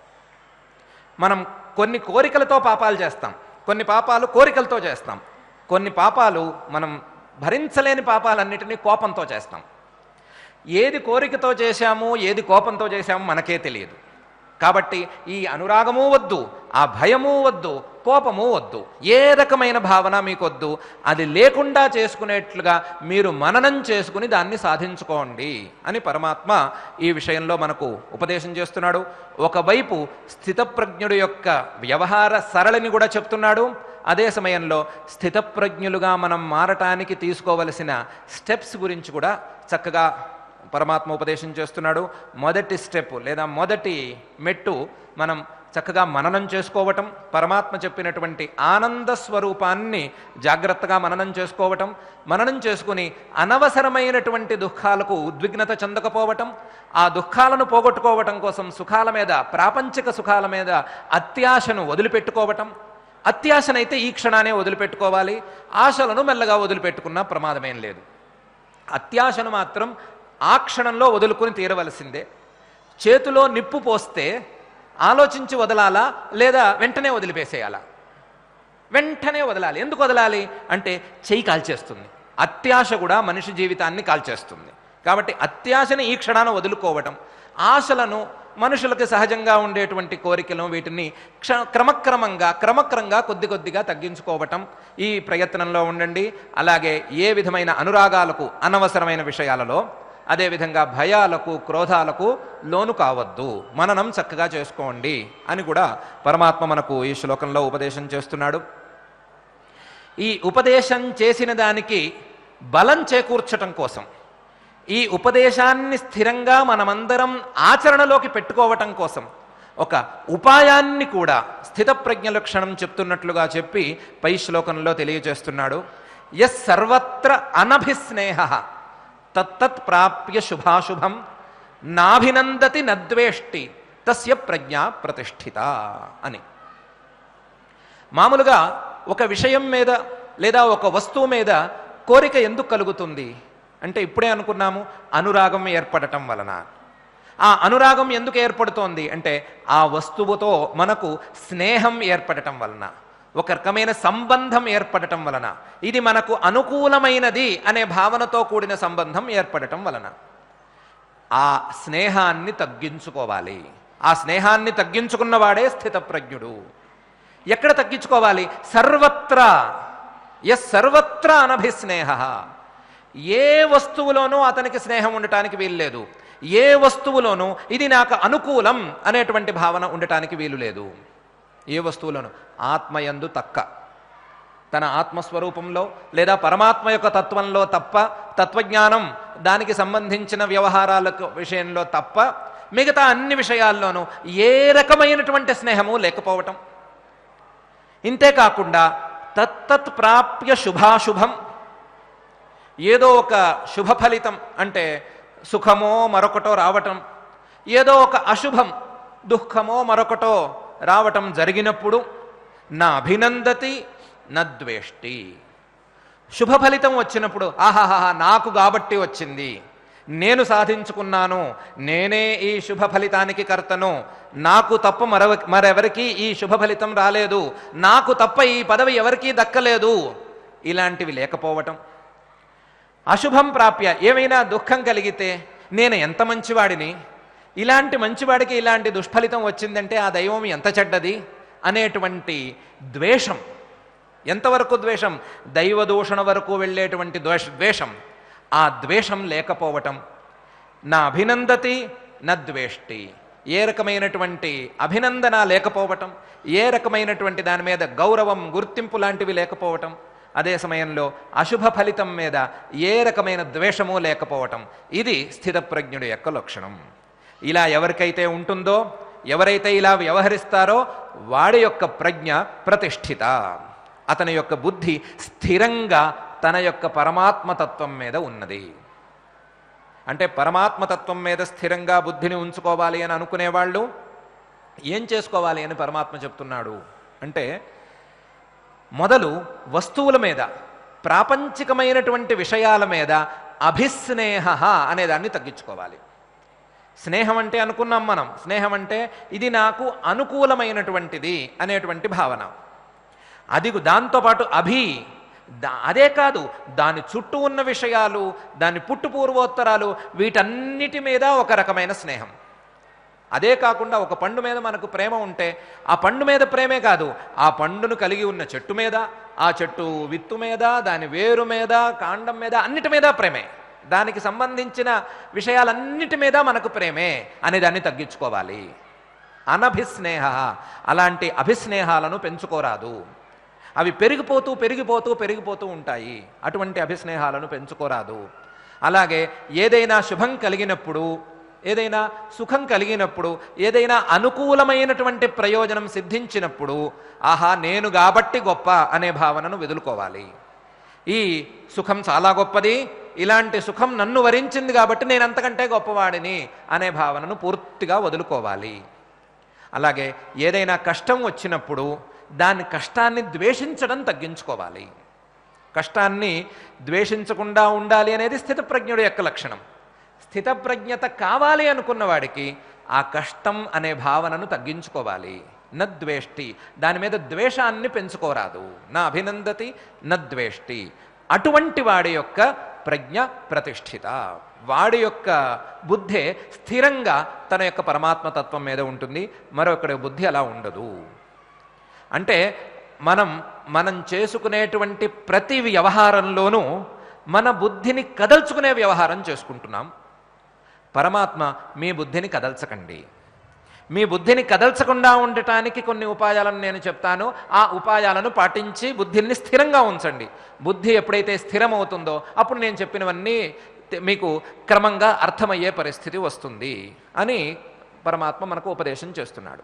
మనం కొన్ని కోరికలతో పాపాలు చేస్తాం కొన్ని పాపాలు కోరికలతో చేస్తాం కొన్ని పాపాలు మనం భరించలేని పాపాలన్నిటినీ కోపంతో చేస్తాం ఏది కోరికతో చేశాము ఏది కోపంతో చేశాము మనకే తెలియదు కాబట్టి ఈ అనురాగము వద్దు ఆ భయము వద్దు కోపము వద్దు ఏ రకమైన భావన మీకు వద్దు అది లేకుండా చేసుకునేట్లుగా మీరు మననం చేసుకుని దాన్ని సాధించుకోండి అని పరమాత్మ ఈ విషయంలో మనకు ఉపదేశం చేస్తున్నాడు ఒకవైపు స్థితప్రజ్ఞుడు యొక్క వ్యవహార సరళిని కూడా చెప్తున్నాడు అదే సమయంలో స్థితప్రజ్ఞులుగా మనం మారటానికి తీసుకోవలసిన స్టెప్స్ గురించి కూడా చక్కగా పరమాత్మ ఉపదేశం చేస్తున్నాడు మొదటి స్టెప్ లేదా మొదటి మెట్టు మనం చక్కగా మననం చేసుకోవటం పరమాత్మ చెప్పినటువంటి ఆనంద స్వరూపాన్ని జాగ్రత్తగా మననం చేసుకోవటం మననం చేసుకుని అనవసరమైనటువంటి దుఃఖాలకు ఉద్విగ్నత చెందకపోవటం ఆ దుఃఖాలను పోగొట్టుకోవటం కోసం సుఖాల మీద ప్రాపంచిక సుఖాల మీద అత్యాశను వదిలిపెట్టుకోవటం అత్యాశనైతే ఈ క్షణానే వదిలిపెట్టుకోవాలి ఆశలను మెల్లగా వదిలిపెట్టుకున్నా ప్రమాదమేం లేదు అత్యాశను మాత్రం ఆ క్షణంలో వదులుకొని తీరవలసిందే చేతిలో నిప్పు పోస్తే ఆలోచించి వదలాలా లేదా వెంటనే వదిలిపేసేయాలా వెంటనే వదలాలి ఎందుకు వదలాలి అంటే చెయ్యి కాల్చేస్తుంది అత్యాశ కూడా మనిషి జీవితాన్ని కాల్చేస్తుంది కాబట్టి అత్యాశని ఈ క్షణాన వదులుకోవటం ఆశలను మనుషులకు సహజంగా ఉండేటువంటి కోరికలను వీటిని క్ష క్రమక్రమంగా క్రమక్రమంగా కొద్ది కొద్దిగా తగ్గించుకోవటం ఈ ప్రయత్నంలో ఉండండి అలాగే ఏ విధమైన అనురాగాలకు అనవసరమైన విషయాలలో అదేవిధంగా భయాలకు క్రోధాలకు లోను కావద్దు మననం చక్కగా చేసుకోండి అని కూడా పరమాత్మ మనకు ఈ శ్లోకంలో ఉపదేశం చేస్తున్నాడు ఈ ఉపదేశం చేసిన దానికి బలం చేకూర్చటం కోసం ఈ ఉపదేశాన్ని స్థిరంగా మనమందరం ఆచరణలోకి పెట్టుకోవటం కోసం ఒక ఉపాయాన్ని కూడా స్థితప్రజ్ఞ లక్షణం చెప్తున్నట్లుగా చెప్పి పై శ్లోకంలో తెలియజేస్తున్నాడు ఎస్ సర్వత్ర అనభిస్నేహ తత్తత్ ప్రాప్య శుభాశుభం నాభినందతి నద్వేష్టి తస్య ప్రజ్ఞ ప్రతిష్ఠిత అని మామూలుగా ఒక విషయం మీద లేదా ఒక వస్తువు మీద కోరిక ఎందుకు కలుగుతుంది అంటే ఇప్పుడే అనుకున్నాము అనురాగం ఏర్పడటం వలన ఆ అనురాగం ఎందుకు ఏర్పడుతోంది అంటే ఆ వస్తువుతో మనకు స్నేహం ఏర్పడటం వలన ఒక రకమైన సంబంధం ఏర్పడటం వలన ఇది మనకు అనుకూలమైనది అనే భావనతో కూడిన సంబంధం ఏర్పడటం వలన ఆ స్నేహాన్ని తగ్గించుకోవాలి ఆ స్నేహాన్ని తగ్గించుకున్నవాడే స్థితప్రజ్ఞుడు ఎక్కడ తగ్గించుకోవాలి సర్వత్రా ఎస్ సర్వత్రా అనభిస్నేహ ఏ వస్తువులోనూ అతనికి స్నేహం ఉండటానికి వీల్లేదు ఏ వస్తువులోనూ ఇది నాకు అనుకూలం అనేటువంటి భావన ఉండటానికి వీలు లేదు ఏ వస్తువులోనూ ఆత్మయందు తక్క తన ఆత్మస్వరూపంలో లేదా పరమాత్మ యొక్క తత్వంలో తప్ప తత్వజ్ఞానం దానికి సంబంధించిన వ్యవహారాలకు విషయంలో తప్ప మిగతా అన్ని విషయాల్లోనూ ఏ రకమైనటువంటి స్నేహము లేకపోవటం ఇంతే కాకుండా తత్తత్ ప్రాప్య శుభాశుభం ఏదో ఒక శుభ ఫలితం అంటే సుఖమో మరొకటో రావటం ఏదో ఒక అశుభం దుఃఖమో మరొకటో రావటం జరిగినప్పుడు నా అభినందతి నద్వేష్టి శుభ ఫలితం వచ్చినప్పుడు ఆహాహా నాకు కాబట్టి వచ్చింది నేను సాధించుకున్నాను నేనే ఈ శుభ ఫలితానికి కర్తను నాకు తప్ప మరవ మరెవరికి ఈ శుభ ఫలితం రాలేదు నాకు తప్ప ఈ పదవి ఎవరికీ దక్కలేదు ఇలాంటివి లేకపోవటం అశుభం ప్రాప్య ఏమైనా దుఃఖం కలిగితే నేను ఎంత మంచివాడిని ఇలాంటి మంచివాడికి ఇలాంటి దుష్ఫలితం వచ్చిందంటే ఆ దైవం ఎంత చెడ్డది అనేటువంటి ద్వేషం ఎంతవరకు ద్వేషం దైవదూషణ వరకు వెళ్ళేటువంటి ద్వేష ద్వేషం ఆ ద్వేషం లేకపోవటం నా అభినందతి నా ద్వేష్టి ఏ రకమైనటువంటి అభినందన లేకపోవటం ఏ రకమైనటువంటి దాని మీద గౌరవం గుర్తింపు లాంటివి లేకపోవటం అదే సమయంలో అశుభ ఫలితం మీద ఏ రకమైన ద్వేషము లేకపోవటం ఇది స్థితప్రజ్ఞుడి యొక్క లక్షణం ఇలా ఎవరికైతే ఉంటుందో ఎవరైతే ఇలా వ్యవహరిస్తారో వాడి యొక్క ప్రజ్ఞ ప్రతిష్ఠిత అతని యొక్క బుద్ధి స్థిరంగా తన యొక్క పరమాత్మతత్వం మీద ఉన్నది అంటే పరమాత్మతత్వం మీద స్థిరంగా బుద్ధిని ఉంచుకోవాలి అని అనుకునేవాళ్ళు ఏం చేసుకోవాలి అని పరమాత్మ చెప్తున్నాడు అంటే మొదలు వస్తువుల మీద ప్రాపంచికమైనటువంటి విషయాల మీద అభిస్నేహ అనే దాన్ని తగ్గించుకోవాలి స్నేహం అంటే అనుకున్నాం మనం స్నేహం అంటే ఇది నాకు అనుకూలమైనటువంటిది అనేటువంటి భావన అది దాంతోపాటు అభి దా- అదే కాదు దాని చుట్టూ ఉన్న విషయాలు దాని పుట్టు పూర్వోత్తరాలు వీటన్నిటి మీద ఒక రకమైన స్నేహం అదే కాకుండా ఒక పండు మీద మనకు ప్రేమ ఉంటే ఆ పండు మీద ప్రేమే కాదు ఆ పండును కలిగి ఉన్న చెట్టు మీద ఆ చెట్టు విత్తు మీద దాని వేరు మీద కాండం మీద అన్నిటి మీద ప్రేమే దానికి సంబంధించిన విషయాలన్నిటి మీద మనకు ప్రేమే అనే దాన్ని తగ్గించుకోవాలి అనభిస్నేహ అలాంటి అభిస్నేహాలను పెంచుకోరాదు అవి పెరిగిపోతూ పెరిగిపోతూ పెరిగిపోతూ ఉంటాయి అటువంటి అభిస్నేహాలను పెంచుకోరాదు అలాగే ఏదైనా శుభం కలిగినప్పుడు ఏదైనా సుఖం కలిగినప్పుడు ఏదైనా అనుకూలమైనటువంటి ప్రయోజనం సిద్ధించినప్పుడు ఆహా నేను కాబట్టి గొప్ప అనే భావనను వదులుకోవాలి ఈ సుఖం చాలా గొప్పది ఇలాంటి సుఖం నన్ను వరించింది కాబట్టి నేను అంతకంటే గొప్పవాడిని అనే భావనను పూర్తిగా వదులుకోవాలి అలాగే ఏదైనా కష్టం వచ్చినప్పుడు దాని కష్టాన్ని ద్వేషించడం తగ్గించుకోవాలి కష్టాన్ని ద్వేషించకుండా ఉండాలి అనేది స్థితప్రజ్ఞుడి యొక్క లక్షణం స్థితప్రజ్ఞత కావాలి అనుకున్న వాడికి ఆ కష్టం అనే భావనను తగ్గించుకోవాలి న ద్వేష్టి దాని మీద ద్వేషాన్ని పెంచుకోరాదు నా అభినందతి న ద్వేష్టి అటువంటి వాడి యొక్క ప్రజ్ఞ ప్రతిష్ఠిత వాడి యొక్క బుద్ధే స్థిరంగా తన యొక్క పరమాత్మతత్వం మీద ఉంటుంది మరొకడి బుద్ధి అలా ఉండదు అంటే మనం మనం చేసుకునేటువంటి ప్రతి వ్యవహారంలోనూ మన బుద్ధిని కదల్చుకునే వ్యవహారం చేసుకుంటున్నాం పరమాత్మ మీ బుద్ధిని కదల్చకండి మీ బుద్ధిని కదల్చకుండా ఉండటానికి కొన్ని ఉపాయాలను నేను చెప్తాను ఆ ఉపాయాలను పాటించి బుద్ధిని స్థిరంగా ఉంచండి బుద్ధి ఎప్పుడైతే స్థిరమవుతుందో అప్పుడు నేను చెప్పినవన్నీ తె- మీకు క్రమంగా అర్థమయ్యే పరిస్థితి వస్తుంది అని పరమాత్మ మనకు ఉపదేశం చేస్తున్నాడు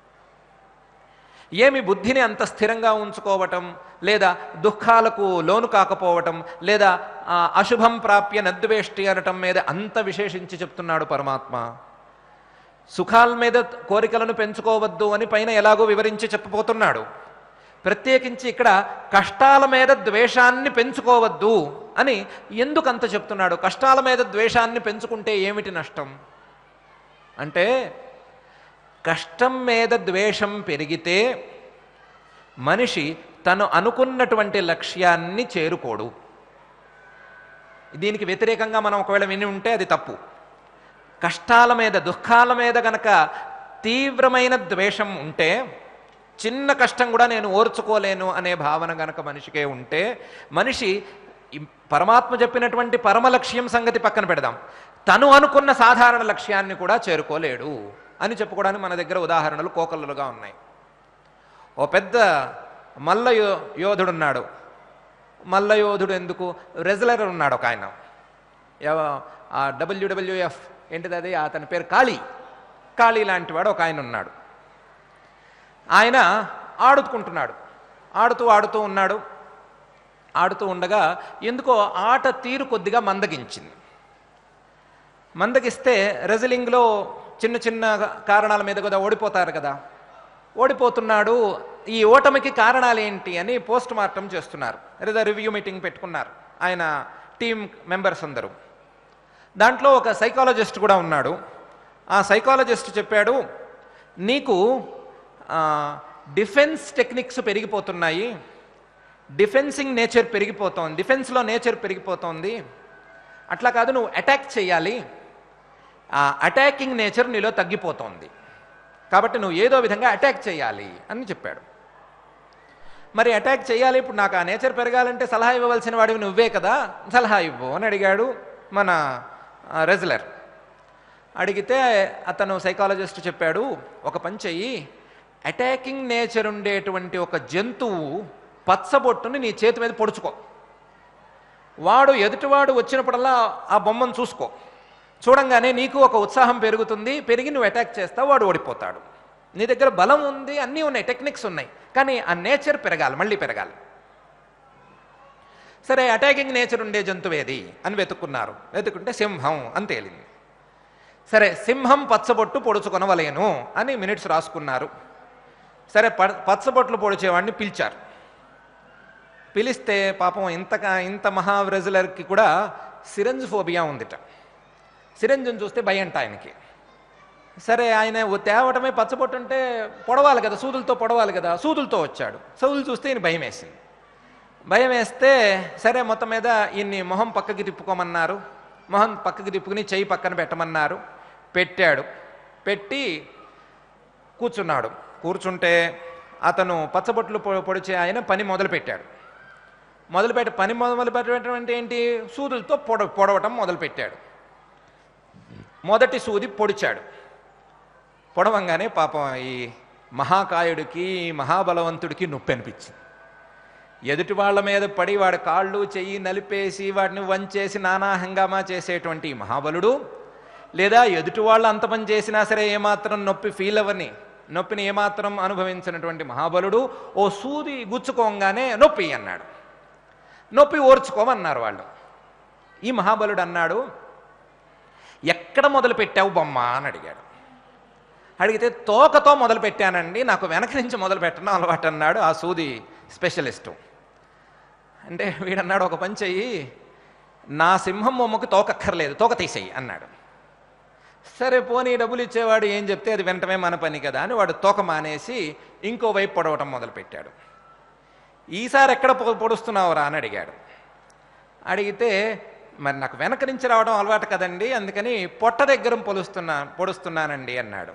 ఏమి బుద్ధిని అంత స్థిరంగా ఉంచుకోవటం లేదా దుఃఖాలకు లోను కాకపోవటం లేదా ఆ, అశుభం ప్రాప్య నద్వేష్టి అనటం మీద అంత విశేషించి చెప్తున్నాడు పరమాత్మ సుఖాల మీద కోరికలను పెంచుకోవద్దు అని పైన ఎలాగో వివరించి చెప్పబోతున్నాడు ప్రత్యేకించి ఇక్కడ కష్టాల మీద ద్వేషాన్ని పెంచుకోవద్దు అని ఎందుకు అంత చెప్తున్నాడు కష్టాల మీద ద్వేషాన్ని పెంచుకుంటే ఏమిటి నష్టం అంటే కష్టం మీద ద్వేషం పెరిగితే మనిషి తను అనుకున్నటువంటి లక్ష్యాన్ని చేరుకోడు దీనికి వ్యతిరేకంగా మనం ఒకవేళ విని ఉంటే అది తప్పు కష్టాల మీద దుఃఖాల మీద గనక తీవ్రమైన ద్వేషం ఉంటే చిన్న కష్టం కూడా నేను ఓర్చుకోలేను అనే భావన గనక మనిషికే ఉంటే మనిషి ఈ పరమాత్మ చెప్పినటువంటి పరమ లక్ష్యం సంగతి పక్కన పెడదాం తను అనుకున్న సాధారణ లక్ష్యాన్ని కూడా చేరుకోలేడు అని చెప్పుకోవడానికి మన దగ్గర ఉదాహరణలు కోకళ్ళుగా ఉన్నాయి ఓ పెద్ద మల్ల యో యోధుడున్నాడు మల్ల యోధుడు ఎందుకు రెజ్లర్ ఉన్నాడు ఒక ఆయన ఎవ- ఆ డబ్ల్యూడబ్ల్యూఎఫ్ ఏంటిది అది అతని పేరు కాళీ కాళీ లాంటి వాడు ఒక ఆయన ఉన్నాడు ఆయన ఆడుకుంటున్నాడు ఆడుతూ ఆడుతూ ఉన్నాడు ఆడుతూ ఉండగా ఎందుకో ఆట తీరు కొద్దిగా మందగించింది మందగిస్తే రెజ్లింగ్లో చిన్న చిన్న కారణాల మీద కదా ఓడిపోతారు కదా ఓడిపోతున్నాడు ఈ ఓటమికి కారణాలు ఏంటి అని పోస్ట్ మార్టం చేస్తున్నారు లేదా రివ్యూ మీటింగ్ పెట్టుకున్నారు ఆయన టీం మెంబర్స్ అందరూ దాంట్లో ఒక సైకాలజిస్ట్ కూడా ఉన్నాడు ఆ సైకాలజిస్ట్ చెప్పాడు నీకు ఆ, డిఫెన్స్ టెక్నిక్స్ పెరిగిపోతున్నాయి డిఫెన్సింగ్ నేచర్ పెరిగిపోతోంది డిఫెన్స్లో నేచర్ పెరిగిపోతోంది అట్లా కాదు నువ్వు అటాక్ చేయాలి ఆ అటాకింగ్ నేచర్ నీలో తగ్గిపోతోంది కాబట్టి నువ్వు ఏదో విధంగా అటాక్ చేయాలి అని చెప్పాడు మరి అటాక్ చేయాలి ఇప్పుడు నాకు ఆ నేచర్ పెరగాలంటే సలహా ఇవ్వవలసిన వాడివి నువ్వే కదా సలహా ఇవ్వు అని అడిగాడు మన రెజ్లర్ అడిగితే అతను సైకాలజిస్ట్ చెప్పాడు ఒక పని చెయ్యి అటాకింగ్ నేచర్ ఉండేటువంటి ఒక జంతువు పచ్చబొట్టుని నీ చేతి మీద పొడుచుకో వాడు ఎదుటివాడు వచ్చినప్పుడల్లా ఆ బొమ్మను చూసుకో చూడంగానే నీకు ఒక ఉత్సాహం పెరుగుతుంది పెరిగి నువ్వు అటాక్ చేస్తావు వాడు ఓడిపోతాడు నీ దగ్గర బలం ఉంది అన్నీ ఉన్నాయి టెక్నిక్స్ ఉన్నాయి కానీ ఆ నేచర్ పెరగాలి మళ్ళీ పెరగాలి సరే అటాకింగ్ నేచర్ ఉండే జంతువు ఏది అని వెతుక్కున్నారు వెతుకుంటే సింహం అని తేలింది సరే సింహం పచ్చబొట్టు పొడుచుకొనవలేను అని మినిట్స్ రాసుకున్నారు సరే ప పచ్చబొట్లు పొడిచేవాడిని పిలిచారు పిలిస్తే పాపం ఇంతగా ఇంత మహావ్రెజులర్కి కూడా సిరంజ్ ఫోబియా ఉందిట సిరంజ్ని చూస్తే భయంట ఆయనకి సరే ఆయన ఓ తేవటమే పచ్చబొట్టు అంటే పొడవాలి కదా సూదులతో పొడవాలి కదా సూదులతో వచ్చాడు సూదులు చూస్తే ఈయన భయం వేసింది భయం వేస్తే సరే మొత్తం మీద ఈయన్ని మొహం పక్కకి తిప్పుకోమన్నారు మొహం పక్కకి తిప్పుకుని చెయ్యి పక్కన పెట్టమన్నారు పెట్టాడు పెట్టి కూర్చున్నాడు కూర్చుంటే అతను పచ్చబొట్లు పొ- పొడిచే ఆయన పని మొదలు పెట్టాడు మొదలుపెట్టి పని మొదలు పెట్టడం అంటే ఏంటి సూదులతో పొడ పొడవటం మొదలుపెట్టాడు మొదటి సూది పొడిచాడు పొడవంగానే పాపం ఈ మహాకాయుడికి ఈ మహాబలవంతుడికి నొప్పి అనిపించింది ఎదుటి వాళ్ళ మీద పడి వాడి కాళ్ళు చెయ్యి నలిపేసి వాటిని వంచేసి నానా హంగామా చేసేటువంటి ఈ మహాబలుడు లేదా ఎదుటి వాళ్ళు అంత పని చేసినా సరే ఏమాత్రం నొప్పి ఫీల్ అవ్వని నొప్పిని ఏమాత్రం అనుభవించినటువంటి మహాబలుడు ఓ సూది గుచ్చుకోగానే నొప్పి అన్నాడు నొప్పి ఓర్చుకోమన్నారు వాళ్ళు ఈ మహాబలుడు అన్నాడు ఎక్కడ మొదలు పెట్టావు బొమ్మ అని అడిగాడు అడిగితే తోకతో మొదలు పెట్టానండి నాకు వెనక నుంచి మొదలు పెట్టడం అలవాటు అన్నాడు ఆ సూది స్పెషలిస్టు అంటే వీడన్నాడు ఒక పని చెయ్యి నా సింహం బొమ్మకు తోకక్కర్లేదు తోక తీసేయి అన్నాడు సరే పోనీ డబ్బులు ఇచ్చేవాడు ఏం చెప్తే అది వెంటనే మన పని కదా అని వాడు తోక మానేసి ఇంకో వైపు పొడవటం మొదలుపెట్టాడు ఈసారి ఎక్కడ పొ- పొడుస్తున్నావురా అని అడిగాడు అడిగితే మరి నాకు వెనక నుంచి రావడం అలవాటు కదండి అందుకని పొట్ట దగ్గర పొలుస్తున్నా పొడుస్తున్నానండి అన్నాడు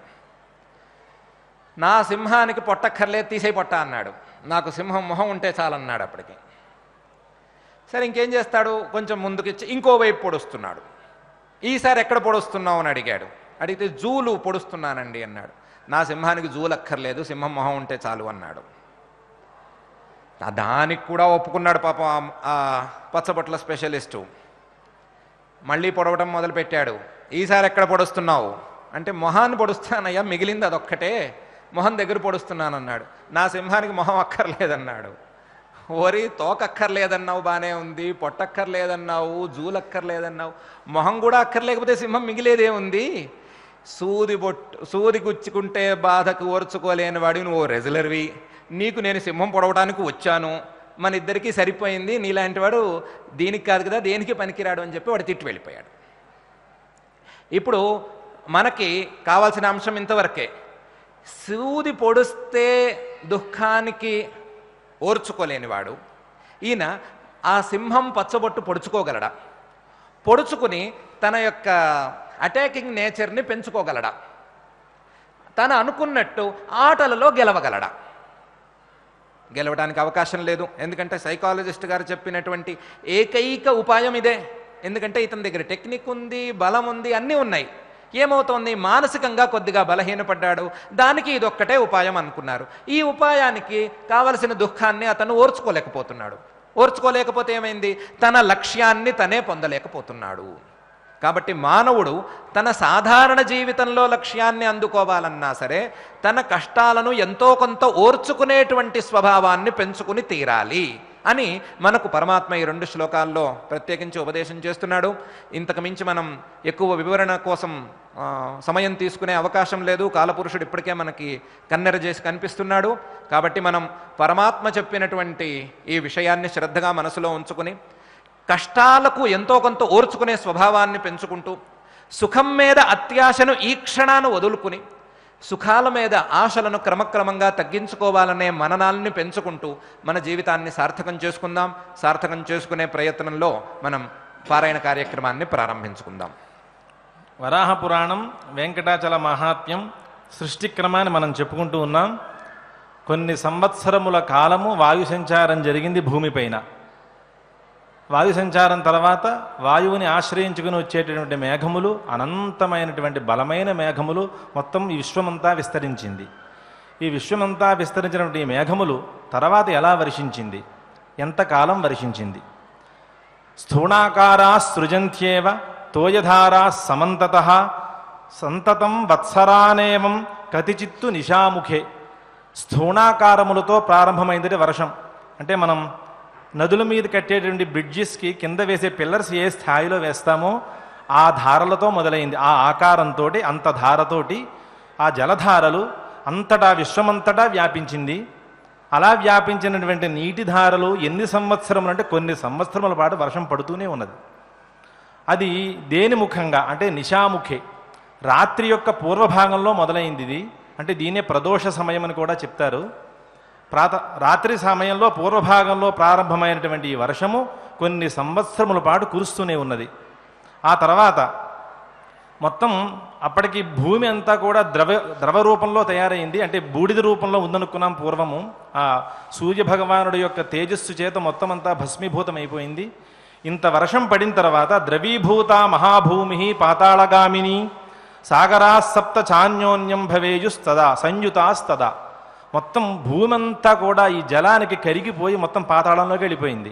నా సింహానికి పొట్టక్కర్లేదు తీసేయి పొట్ట అన్నాడు నాకు సింహం మొహం ఉంటే చాలన్నాడు అప్పటికి సరే ఇంకేం చేస్తాడు కొంచెం ముందుకిచ్చి ఇంకో వైపు పొడుస్తున్నాడు ఈసారి ఎక్కడ పొడుస్తున్నావు అని అడిగాడు అడిగితే జూలు పొడుస్తున్నానండి అన్నాడు నా సింహానికి జూలు అక్కర్లేదు సింహం మొహం ఉంటే చాలు అన్నాడు ఆ దానికి కూడా ఒప్పుకున్నాడు పాపం ఆ- ఆ పచ్చబొట్ల స్పెషలిస్టు మళ్ళీ పొడవటం మొదలుపెట్టాడు ఈసారి ఎక్కడ పొడుస్తున్నావు అంటే మొహాన్ని పొడుస్తానయ్యా మిగిలింది అదొక్కటే మొహం దగ్గర పొడుస్తున్నాను అన్నాడు నా సింహానికి మొహం అక్కర్లేదన్నాడు ఓరి తోకక్కర్లేదన్నావు బానే ఉంది పొట్టక్కర్లేదన్నావు జూలక్కర్లేదన్నావు మొహం కూడా అక్కర్లేకపోతే సింహం మిగిలేదే ఉంది సూది బొట్టు సూది గుచ్చుకుంటే బాధకు ఓర్చుకోలేని వాడి నువ్వు రెగ్యులర్వి నీకు నేను సింహం పొడవడానికి వచ్చాను మన ఇద్దరికీ సరిపోయింది నీలాంటి వాడు దీనికి కాదు కదా దేనికి పనికిరాడు అని చెప్పి వాడు తిట్టి వెళ్ళిపోయాడు ఇప్పుడు మనకి కావాల్సిన అంశం ఇంతవరకే సూది పొడిస్తే దుఃఖానికి ఓర్చుకోలేనివాడు ఈయన ఆ సింహం పచ్చబొట్టు పొడుచుకోగలడా పొడుచుకుని తన యొక్క అటాకింగ్ నేచర్ని పెంచుకోగలడా తను అనుకున్నట్టు ఆటలలో గెలవగలడా గెలవడానికి అవకాశం లేదు ఎందుకంటే సైకాలజిస్ట్ గారు చెప్పినటువంటి ఏకైక ఉపాయం ఇదే ఎందుకంటే ఇతని దగ్గర టెక్నిక్ ఉంది బలం ఉంది అన్నీ ఉన్నాయి ఏమవుతోంది మానసికంగా కొద్దిగా బలహీనపడ్డాడు దానికి ఇదొక్కటే ఉపాయం అనుకున్నారు ఈ ఉపాయానికి కావలసిన దుఃఖాన్ని అతను ఓర్చుకోలేకపోతున్నాడు ఓర్చుకోలేకపోతే ఏమైంది తన లక్ష్యాన్ని తనే పొందలేకపోతున్నాడు కాబట్టి మానవుడు తన సాధారణ జీవితంలో లక్ష్యాన్ని అందుకోవాలన్నా సరే తన కష్టాలను ఎంతో కొంత ఓర్చుకునేటువంటి స్వభావాన్ని పెంచుకుని తీరాలి అని మనకు పరమాత్మ ఈ రెండు శ్లోకాల్లో ప్రత్యేకించి ఉపదేశం చేస్తున్నాడు ఇంతకు మించి మనం ఎక్కువ వివరణ కోసం ఆ, సమయం తీసుకునే అవకాశం లేదు కాలపురుషుడు ఇప్పటికే మనకి కన్నెర చేసి కనిపిస్తున్నాడు కాబట్టి మనం పరమాత్మ చెప్పినటువంటి ఈ విషయాన్ని శ్రద్ధగా మనసులో ఉంచుకుని కష్టాలకు ఎంతో కొంత ఓర్చుకునే స్వభావాన్ని పెంచుకుంటూ సుఖం మీద అత్యాశను ఈ క్షణాన్ని వదులుకుని సుఖాల మీద ఆశలను క్రమక్రమంగా తగ్గించుకోవాలనే మననాల్ని పెంచుకుంటూ మన జీవితాన్ని సార్థకం చేసుకుందాం సార్థకం చేసుకునే ప్రయత్నంలో మనం పారాయణ కార్యక్రమాన్ని ప్రారంభించుకుందాం వరాహ పురాణం వెంకటాచల మహాత్మ్యం సృష్టి క్రమాన్ని మనం చెప్పుకుంటూ ఉన్నాం కొన్ని సంవత్సరముల కాలము వాయు సంచారం జరిగింది భూమిపైన వాయు సంచారం తర్వాత వాయువుని ఆశ్రయించుకుని వచ్చేటటువంటి మేఘములు అనంతమైనటువంటి బలమైన మేఘములు మొత్తం ఈ విశ్వమంతా విస్తరించింది ఈ విశ్వమంతా విస్తరించినటువంటి ఈ మేఘములు తర్వాత ఎలా వర్షించింది ఎంతకాలం వర్షించింది స్థూణాకారా సృజంత్యేవ తోయధారా సమంతత సంతతం వత్సరానేవం కతిచిత్తు నిశాముఖే స్థూణాకారములతో ప్రారంభమైంది వర్షం అంటే మనం నదుల మీద కట్టేటువంటి బ్రిడ్జెస్కి కింద వేసే పిల్లర్స్ ఏ స్థాయిలో వేస్తామో ఆ ధారలతో మొదలైంది ఆ ఆకారంతో అంత ధారతోటి ఆ జలధారలు అంతటా విశ్వమంతటా వ్యాపించింది అలా వ్యాపించినటువంటి నీటి ధారలు ఎన్ని సంవత్సరములు అంటే కొన్ని సంవత్సరముల పాటు వర్షం పడుతూనే ఉన్నది అది దేని ముఖంగా అంటే నిశాముఖే రాత్రి యొక్క పూర్వభాగంలో మొదలైంది ఇది అంటే దీన్నే ప్రదోష సమయం అని కూడా చెప్తారు ప్రాత రాత్రి సమయంలో పూర్వభాగంలో ప్రారంభమైనటువంటి ఈ వర్షము కొన్ని సంవత్సరముల పాటు కురుస్తూనే ఉన్నది ఆ తర్వాత మొత్తం అప్పటికి భూమి అంతా కూడా ద్రవ ద్రవ రూపంలో తయారైంది అంటే బూడిద రూపంలో ఉందనుకున్నాం పూర్వము ఆ సూర్య భగవానుడి యొక్క తేజస్సు చేత మొత్తం అంతా భస్మీభూతం అయిపోయింది ఇంత వర్షం పడిన తర్వాత ద్రవీభూత మహాభూమి పాతాళగామిని సాగరా సప్త చాన్యోన్యం భవేయుస్తదా సంయుతాస్తదా మొత్తం భూమి అంతా కూడా ఈ జలానికి కరిగిపోయి మొత్తం పాతాళంలోకి వెళ్ళిపోయింది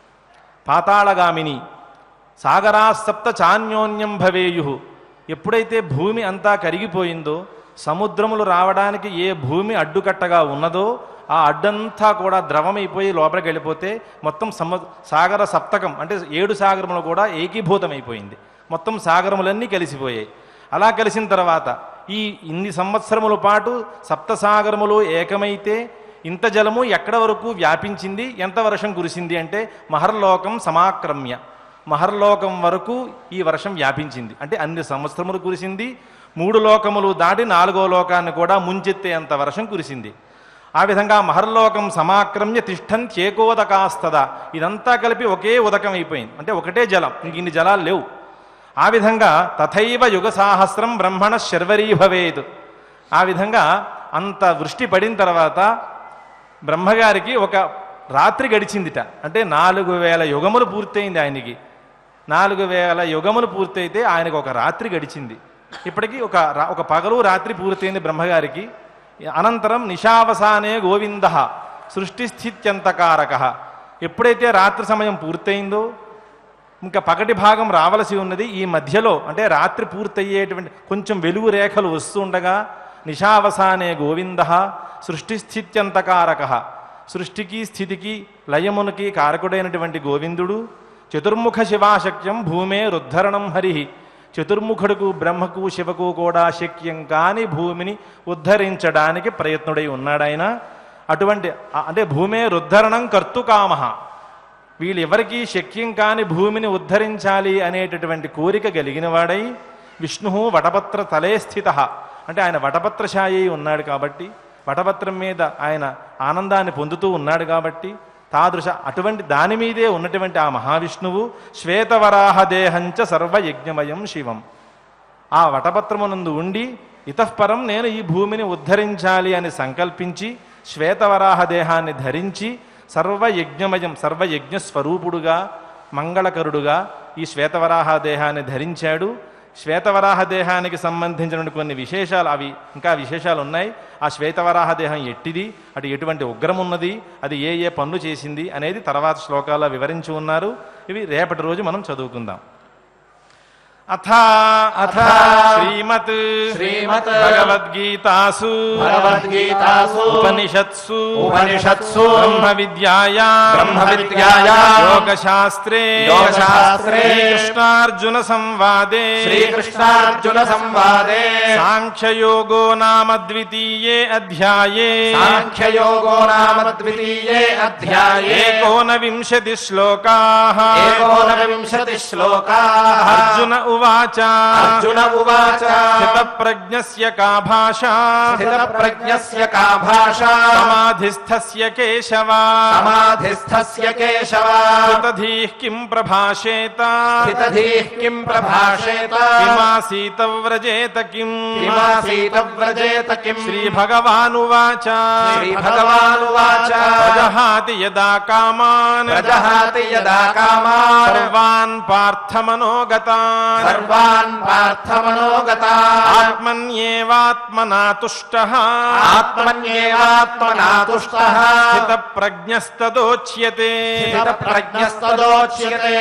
పాతాళగామిని సాగరా సప్త చాన్యోన్యం భవేయు ఎప్పుడైతే భూమి అంతా కరిగిపోయిందో సముద్రములు రావడానికి ఏ భూమి అడ్డుకట్టగా ఉన్నదో ఆ అడ్డంతా కూడా ద్రవమైపోయి లోపలికి వెళ్ళిపోతే మొత్తం సము సాగర సప్తకం అంటే ఏడు సాగరములు కూడా ఏకీభూతమైపోయింది మొత్తం సాగరములన్నీ కలిసిపోయాయి అలా కలిసిన తర్వాత ఈ ఇన్ని సంవత్సరముల పాటు సప్తసాగరములు ఏకమైతే ఇంత జలము ఎక్కడ వరకు వ్యాపించింది ఎంత వర్షం కురిసింది అంటే మహర్లోకం సమాక్రమ్య మహర్లోకం వరకు ఈ వర్షం వ్యాపించింది అంటే అన్ని సంవత్సరములు కురిసింది మూడు లోకములు దాటి నాలుగో లోకాన్ని కూడా ముంచెత్తేంత వర్షం కురిసింది ఆ విధంగా మహర్లోకం సమాక్రమ్య తిష్టన్ చేకోదకాస్తద ఇదంతా కలిపి ఒకే ఉదకం అయిపోయింది అంటే ఒకటే జలం ఇంక ఇన్ని జలాలు లేవు ఆ విధంగా తథైవ యుగ సాహస్రం బ్రహ్మణ శర్వరీ భవేత్ ఆ విధంగా అంత వృష్టి పడిన తర్వాత బ్రహ్మగారికి ఒక రాత్రి గడిచిందిట అంటే నాలుగు వేల యుగములు పూర్తయింది ఆయనకి నాలుగు వేల యుగములు పూర్తయితే ఆయనకు ఒక రాత్రి గడిచింది ఇప్పటికీ ఒక రా- ఒక పగలు రాత్రి పూర్తయింది బ్రహ్మగారికి అనంతరం నిశావసానే గోవింద సృష్టిస్థిత్యంతకారక ఎప్పుడైతే రాత్రి సమయం పూర్తయిందో ఇంకా పగటి భాగం రావలసి ఉన్నది ఈ మధ్యలో అంటే రాత్రి పూర్తయ్యేటువంటి కొంచెం వెలుగు రేఖలు వస్తుండగా నిశావసానే గోవింద సృష్టిస్థిత్యంతకారక సృష్టికి స్థితికి లయమునికి కారకుడైనటువంటి గోవిందుడు చతుర్ముఖ శివాశక్యం భూమే రుద్ధరణం హరి చతుర్ముఖుడుకు బ్రహ్మకు శివకు కూడా శక్యం కాని భూమిని ఉద్ధరించడానికి ప్రయత్నుడై ఉన్నాడాయన అటువంటి ఆ- అంటే భూమే రుద్ధరణం కర్తుకామహ వీళ్ళెవరికీ శక్యం కాని భూమిని ఉద్ధరించాలి అనేటటువంటి కోరిక కలిగిన వాడై విష్ణు వటపత్ర తలే స్థిత అంటే ఆయన వటపత్రశాయి ఉన్నాడు కాబట్టి వటపత్రం మీద ఆయన ఆనందాన్ని పొందుతూ ఉన్నాడు కాబట్టి తాదృశ అటువంటి దాని మీదే ఉన్నటువంటి ఆ మహావిష్ణువు శ్వేతవరాహ దేహంచ సర్వయజ్ఞమయం శివం ఆ వటపత్రమునందు ఉండి ఇతఃపరం నేను ఈ భూమిని ఉద్ధరించాలి అని సంకల్పించి శ్వేతవరాహ దేహాన్ని ధరించి సర్వయజ్ఞమయం సర్వయజ్ఞ స్వరూపుడుగా మంగళకరుడుగా ఈ శ్వేతవరాహ దేహాన్ని ధరించాడు శ్వేతవరాహ దేహానికి సంబంధించిన కొన్ని విశేషాలు అవి ఇంకా విశేషాలు ఉన్నాయి ఆ శ్వేతవరాహ దేహం ఎట్టిది అటు ఎటువంటి ఉగ్రం ఉన్నది అది ఏ ఏ పనులు చేసింది అనేది తర్వాత శ్లోకాల్లో వివరించి ఉన్నారు ఇవి రేపటి రోజు మనం చదువుకుందాం అథ అథ శ్రీమత్ శ్రీమత్ భగవద్గీతాసు భగవద్గీతాసు ఉపనిషత్సు ఉపనిషత్సు బ్రహ్మ విద్యాయా బ్రహ్మ విద్యాయా యోగశాస్త్రే యోగశాస్త్రే శ్రీకృష్ణార్జున సంవాదే శ్రీకృష్ణార్జున సంవాదే సాంఖ్యయోగో నామ ద్వితీయే అధ్యాయే సాంఖ్యయోగో నామ ద్వితీయే అధ్యాయే ఏకోనవింశతి శ్లోకాః ఏకోనవింశతి శ్లోకాः అర్జున ఉవాచ అర్జున ఉవాచ స్థితప్రజ్ఞస్య కా భాషా స్థితప్రజ్ఞస్య కా భాషా సమాధిస్థస్య కేశవ సమాధిస్థస్య కేశవ కృతధీః కిం ప్రభాషేత స్థితధీః కిం ప్రభాషేత కిమాసీత వ్రజేత కిం కిమాసీత వ్రజేత కిం శ్రీభగవానువాచ శ్రీభగవానువాచ ప్రజహాతి యదా కామాన్ ప్రజహాతి యదా కామాన్ సర్వాన్ పార్థమనోగతాన్ సర్వాన్ పార్థమనోగతా ఆత్మన్యేవాత్మనా తుష్టః ఆత్మన్యేవాత్మనా తుష్టః స్థితప్రజ్ఞస్తదోచ్యతే స్థితప్రజ్ఞస్తదోచ్యతే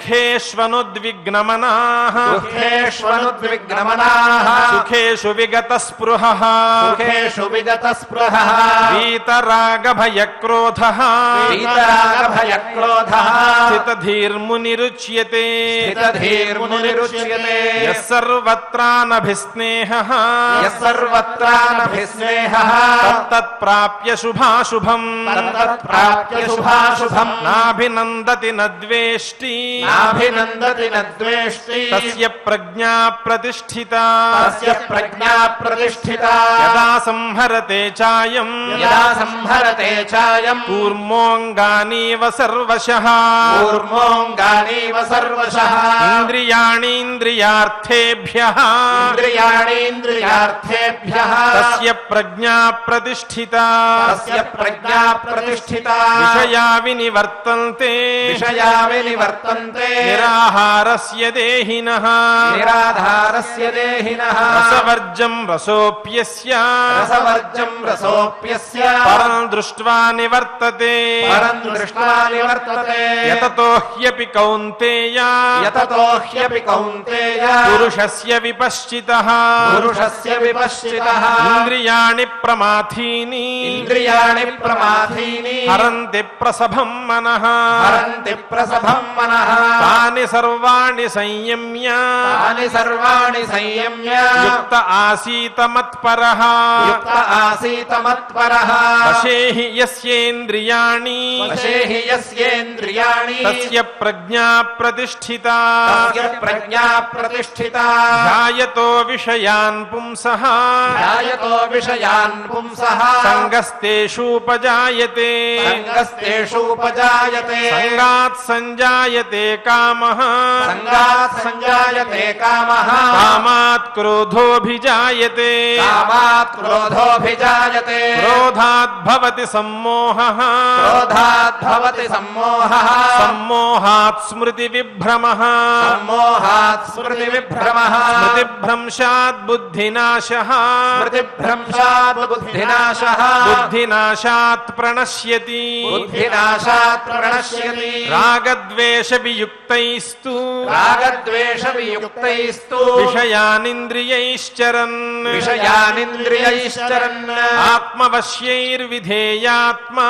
దుఃఖేష్వనుద్విగ్నమనాః దుఃఖేష్వనుద్విగ్నమనాః సుఖేషు విగతస్పృహः సుఖేషు విగతస్పృహः వీతరాగభయక్రోధः వీతరాగభయక్రోధः స్థితధీర్మునిరుచ్యతే స్థితధీర్మునిరుచ్యతే యः సర్వత్రానభిస్నేహः యः సర్వత్రానభిస్నేహः తత్తత్ప్రాప్య శుభాశుభం తత్తత్ప్రాప్య శుభాశుభం నాభినందతి నద్వేష్టి నాభినందతి న ద్వేష్టి తస్య ప్రజ్ఞా ప్రతిష్ఠిత తస్య ప్రజ్ఞా ప్రతిష్ఠిత యదా సంహరతే చాయం యదా సంహరతే చాయం కూర్మోంగానీవ సర్వశః కూర్మోంగానీవ సర్వశః ఇంద్రియాణీంద్రియార్థేభ్యः ఇంద్రియాణీంద్రియార్థేభ్యः తస్య ప్రజ్ఞా ప్రతిష్ఠిత తస్య ప్రజ్ఞా ప్రతిష్ఠిత విషయా వినివర్తంతే విషయా వినివర్తంతే నిరాహారస్య దేహినః నిరాధారస్య దేహినః రసవర్జం రసోప్యస్య రసవర్జం రసోప్యస్య పరం దృష్ట్వా నివర్తతే పరం దృష్ట్వా నివర్తతే యతతో హ్యపి కౌంతేయ యతతో హ్యపి కౌంతేయ పురుషస్య విపశ్చితః పురుషస్య విపశ్చితః ఇంద్రియాణి ప్రమాథీని ఇంద్రియాణి ప్రమాథీని హరంతి ప్రసభం మనః హరంతి ప్రసభం మనః తాని సర్వాణి సంయమ్య తాని సర్వాణి సంయమ్య యుక్త ఆసీత మత్పరః యుక్త ఆసీత మత్పరః వశేహి యస్యేంద్రియాణి వశే హి యస్యేంద్రియాణి తస్య ప్రజ్ఞా ప్రతిష్ఠిత తస్య ప్రజ్ఞా ప్రతిష్ఠితా ధ్యాయతో విషయాన్ పుంసః ధ్యాయతో విషయాన్ పుంసః సంగస్తేషూపజాయతే సంగస్తేషూపజాయతే సంగాత్ సంజాయతే కామః సంగాత్ సంజాయతే కామః కామాత్ క్రోధోభిజాయతే కామాత్ క్రోధోభిజాయతే క్రోధాత్ భవతి సమ్మోహః క్రోధాత్ భవతి సమ్మోహః సమ్మోహాత్ స్మృతి విభ్రమః సమ్మోహాత్ స్మృతి విభ్రమః స్మృతిభ్రంశాత్ బుద్ధినాశః స్మృతిభ్రంశాత్ బుద్ధినాశః బుద్ధినాశాత్ ప్రణశ్యతి బుద్ధినాశాత్ ప్రణశ్యతి రాగద్వేష వియుక్తైస్తు రాగద్వేష వియుక్తైస్తు విషయానింద్రియైశ్చరన్ విషయానింద్రియైశ్చరన్ ఆత్మవశ్యైర్విధేయాత్మా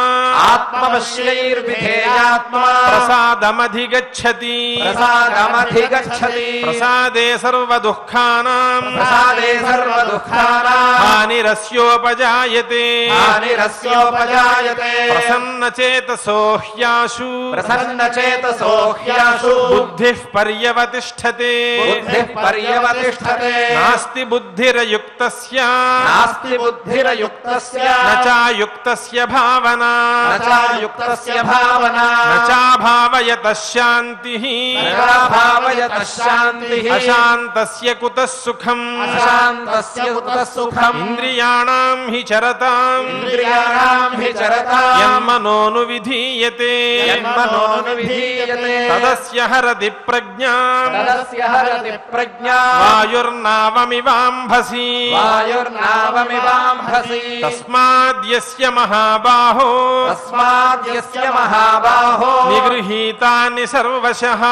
ఆత్మవశ్యైర్విధేయాత్మా ప్రసాదమధిగచ్చతి ప్రసాదమధిగచ్చతి ప్రసాదే సర్వదుఃఖానాం ప్రసాదే సర్వదుఃఖానాం హానిరస్యోపజాయతే హానిరస్యోపజాయతే ప్రసన్నచేతసో హ్యాశు ప్రసన్నచేతసో హ్యాశు బుద్ధిః పర్యవతిష్ఠతే బుద్ధిః పర్యవతిష్ఠతే నాస్తి బుద్ధిరయుక్తస్య నాస్తి బుద్ధిరయుక్తస్య న చాయుక్తస్య భావనా న చాయుక్తస్య భావనా న చాభావయత శాంతిః నరాభావయతః శాంతిః అశాంతస్య కుతః సుఖం అశాంతస్య కుతః సుఖం ఇంద్రియాణాం హి చరతాం ఇంద్రియాణాం హి చరతాం యన్మనోను విధీయతే యన్మనోను విధీయతే తదస్య హరతి ప్రజ్ఞాం తదస్య హరతి ప్రజ్ఞా వాయుర్నావమివాంభసి వాయుర్నావమివాంభసి తస్మాద్యస్య మహాబాహో తస్మాద్యస్య మహాబాహో నిగృహీతాని సర్వశః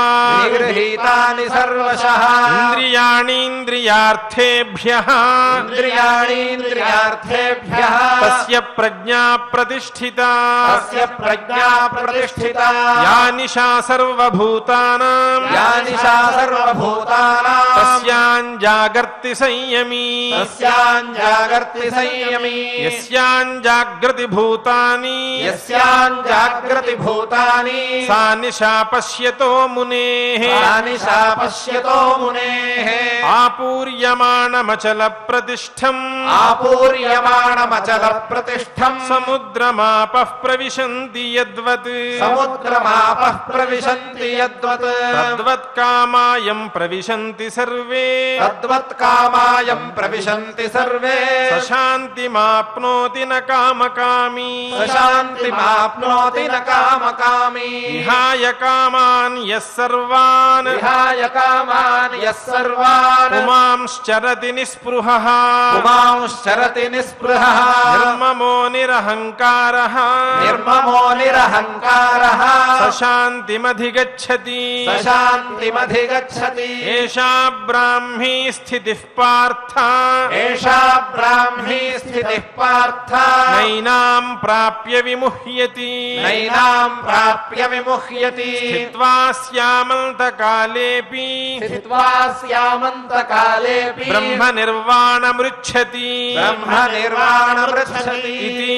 నిగృహీతాని సర్వశః ఇంద్రియాణీంద్రియార్థేభ్యః ఇంద్రియాణి జ్ఞానేంద్రియార్థేభ్యः తస్య ప్రజ్ఞా ప్రతిష్ఠితా తస్య ప్రజ్ఞా ప్రతిష్ఠితా యా నిశా సర్వభూతానాం యా నిశా సర్వభూతానాం తస్యాం జాగర్తి సంయమీ తస్యాం జాగర్తి సంయమీ యస్యాం జాగ్రతి భూతాని యస్యాం జాగ్రతి భూతాని సా నిశా పశ్యతో మునేః సా నిశా పశ్యతో మునేః ఆపూర్యమాణమచల ప్రతిష్టం ఆపూర్యమాణమచల ప్రతిష్టం సముద్రమాపః ప్రవిశంతి యద్వత్ సముద్రమాపః ప్రవిశంతి యద్వత్ తద్వత్కామాయం ప్రవిశంతి సర్వే తద్వత్కామాయం ప్రవిశంతి సర్వే సశాంతిమాప్నోతి న కామకామీ శాంతిమాప్నోతి న కామకామీ విహాయ కామాన్ యః సర్వాన్ విహాయ కామాన్ యః సర్వాన్ పుమాంశ్చరతి నిస్పృహः పుమాంశ్చరతి నిస్పృహ నిర్మమో నిరహంకారः నిర్మమో నిరహంకారః సశాంతిమధిగచ్చతి సశాంతిమధిగచ్చతి ఏషా బ్రాహ్మీ స్థితిః పార్థ ఏషా బ్రాహ్మీ స్థితిః పార్థ నైనాం ప్రాప్య విముహ్యతి నైనాం ప్రాప్య విముహ్యతి స్థిత్వా స్యామంతకాలేపి స్థిత్వా స్యామంతకాలేపి బ్రహ్మ నిర్వాణమృచ్చతి బ్రహ్మ నిర్వాణమృచ్చతి ఇది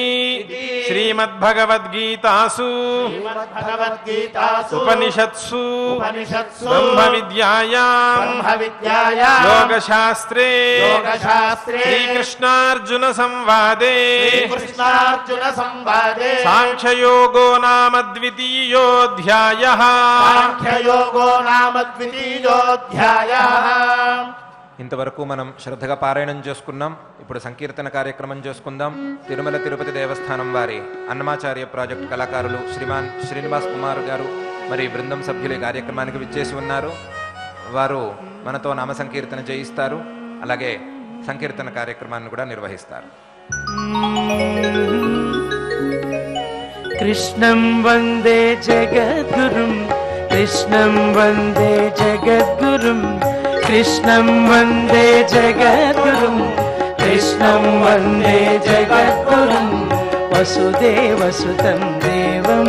శ్రీమద్భగవద్గీతాసు భగవద్గీతాసు ఉపనిషత్సు ఉపనిషత్సు బ్రహ్మ విద్యాయాం బ్రహ్మ విద్యాయ యోగశాస్త్రే యోగశాస్త్రే శ్రీకృష్ణార్జున సంవాదే శ్రీకృష్ణార్జున సంవాదే సాంఖ్యయోగో నామ ద్వితీయోధ్యాయ సాంఖ్యయోగో నామ ద్వితీయోధ్యాయ ఇంతవరకు మనం శ్రద్ధగా పారాయణం చేసుకున్నాం ఇప్పుడు సంకీర్తన కార్యక్రమం చేసుకుందాం తిరుమల తిరుపతి దేవస్థానం వారి అన్నమాచార్య ప్రాజెక్ట్ కళాకారులు శ్రీమాన్ శ్రీనివాస్ కుమార్ గారు మరి బృందం సభ్యులు ఈ కార్యక్రమానికి విచ్చేసి ఉన్నారు వారు మనతో నామ సంకీర్తన చేయిస్తారు అలాగే సంకీర్తన కార్యక్రమాన్ని కూడా నిర్వహిస్తారు कृष्णं वन्दे जगद्गुरुं कृष्णं वन्दे जगद्गुरुं कृष्णं वन्दे जगद्गुरुं कृष्णं वन्दे जगद्गुरुं वसुदेवसुतं देवं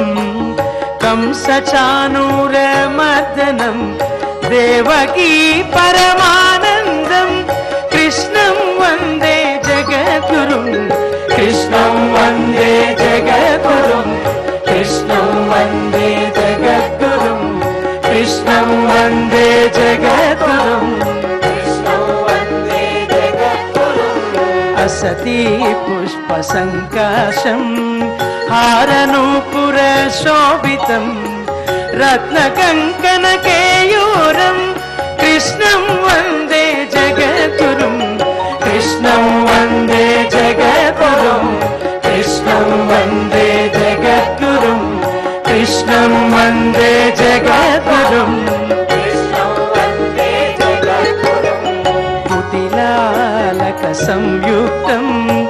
कंसचानूरमर्दनं देवकी परमानन्दं कृष्णं वन्दे जगद्गुरुं कृष्णं वन्दे जगद्गुरुं कृष्णं वन्दे जगद्गुरुं कृष्णं वन्दे जगद्गुरुं कृष्णं वन्दे जगद्गुरुम् असती पुष्पसङ्काशं हारनूपुरशोभितं रत्नकङ्कणकेयूरं कृष्णं वन्दे जगद्गुरुं कृष्णं वन्दे जगद्गुरुं कृष्णं वन्दे जगद्गुरुं कृष्णं वन्दे जगद्गुरुं कृष्णं वन्दे जगद्गुरुम् कुटिलालकसंयुक्तं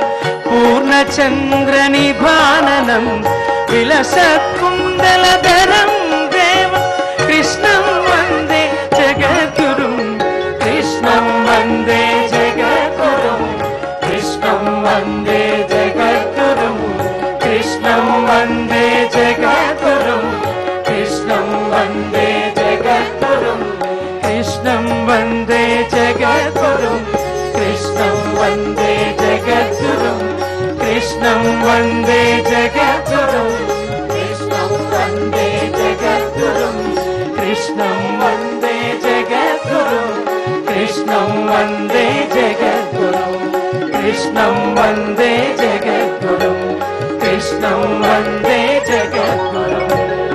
पूर्णचन्द्रनिभाननं विलसत्कुण्डलधरं देव कृष्णं वन्दे जगद्गुरुं कृष्णं वन्दे जगद्गुरुं कृष्णं वन्दे जगद्गुरुं कृष्णं वन्दे जगद्गुरुं कृष्णं वन्दे जगद्गुरुं कृष्णं वन्दे जगद्गुरुं कृष्णं वन्दे जगद्गुरुं कृष्णं वन्दे जगद्गुरुं कृष्णं वन्दे जगद्गुरुं कृष्णं वन्दे जगद्गुरुं कृष्णं वन्दे जगद्गुरुं कृष्णं वन्दे जगद्गुरुं कृष्णं वन्दे जगद्गुरुम्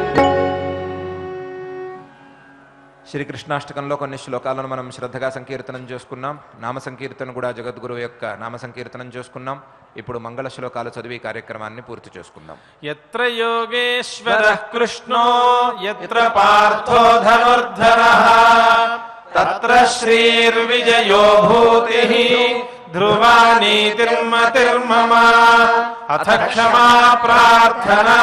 శ్రీకృష్ణాష్టకంలో కొన్ని శ్లోకాలను మనం శ్రద్ధగా సంకీర్తనం చేసుకున్నాం నామ సంకీర్తన కూడా జగద్గురువు యొక్క నామ సంకీర్తనం చేసుకున్నాం ఇప్పుడు మంగళ శ్లోకాలు చదివి ఈ కార్యక్రమాన్ని పూర్తి చేసుకుందాం ఎత్ర యోగేశ్వరః కృష్ణో ఎత్ర పార్థో ధనుర్ధరః తత్ర శ్రీర్విజయో భూతిః ధ్రువా నీతిర్మతిర్మమ అథ క్షమా ప్రార్థనా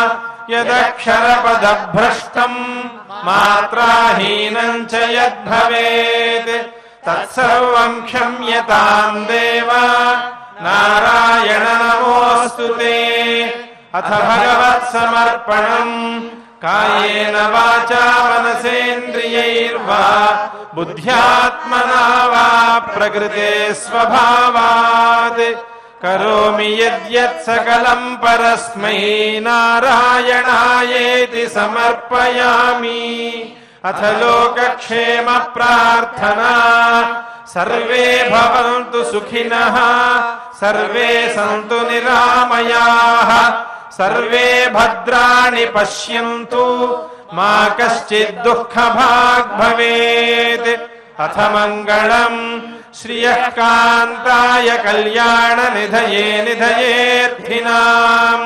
యదక్షరపదభ్రష్టం మాత్రాహీనం చ యద్భవేత్ తత్సర్వం క్షమ్యతాం దేవ नमोऽस्तु ते अथ भगवत्समर्पणम् कायेन वाचा मनसेन्द्रियैर्वा बुद्ध्यात्मना वा प्रकृते स्वभावात् करोमि यद्यत् सकलम् परस्मै नारायणायेति समर्पयामि अथ लोकक्षेम प्रार्थना सर्वे भवन्तु सुखिनः सर्वे सन्तु निरामयाः सर्वे भद्राणि पश्यन्तु मा कश्चित् दुःखभाग् भवेत् अथ मङ्गलम् श्रियः कान्ताय कल्याणनिधये निधयेऽर्थिनाम्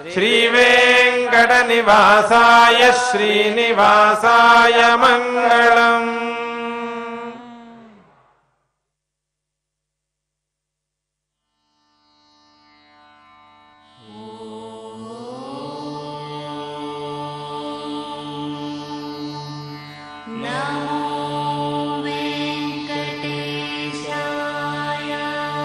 श्रीवेङ्कटनिवासाय श्रीनिवासाय मङ्गलम् नमो वेङ्कटेशाय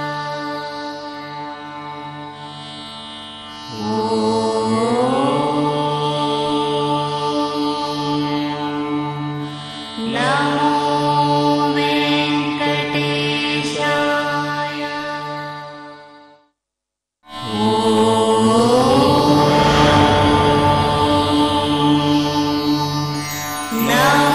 नमो वेङ्कटेशाय नमो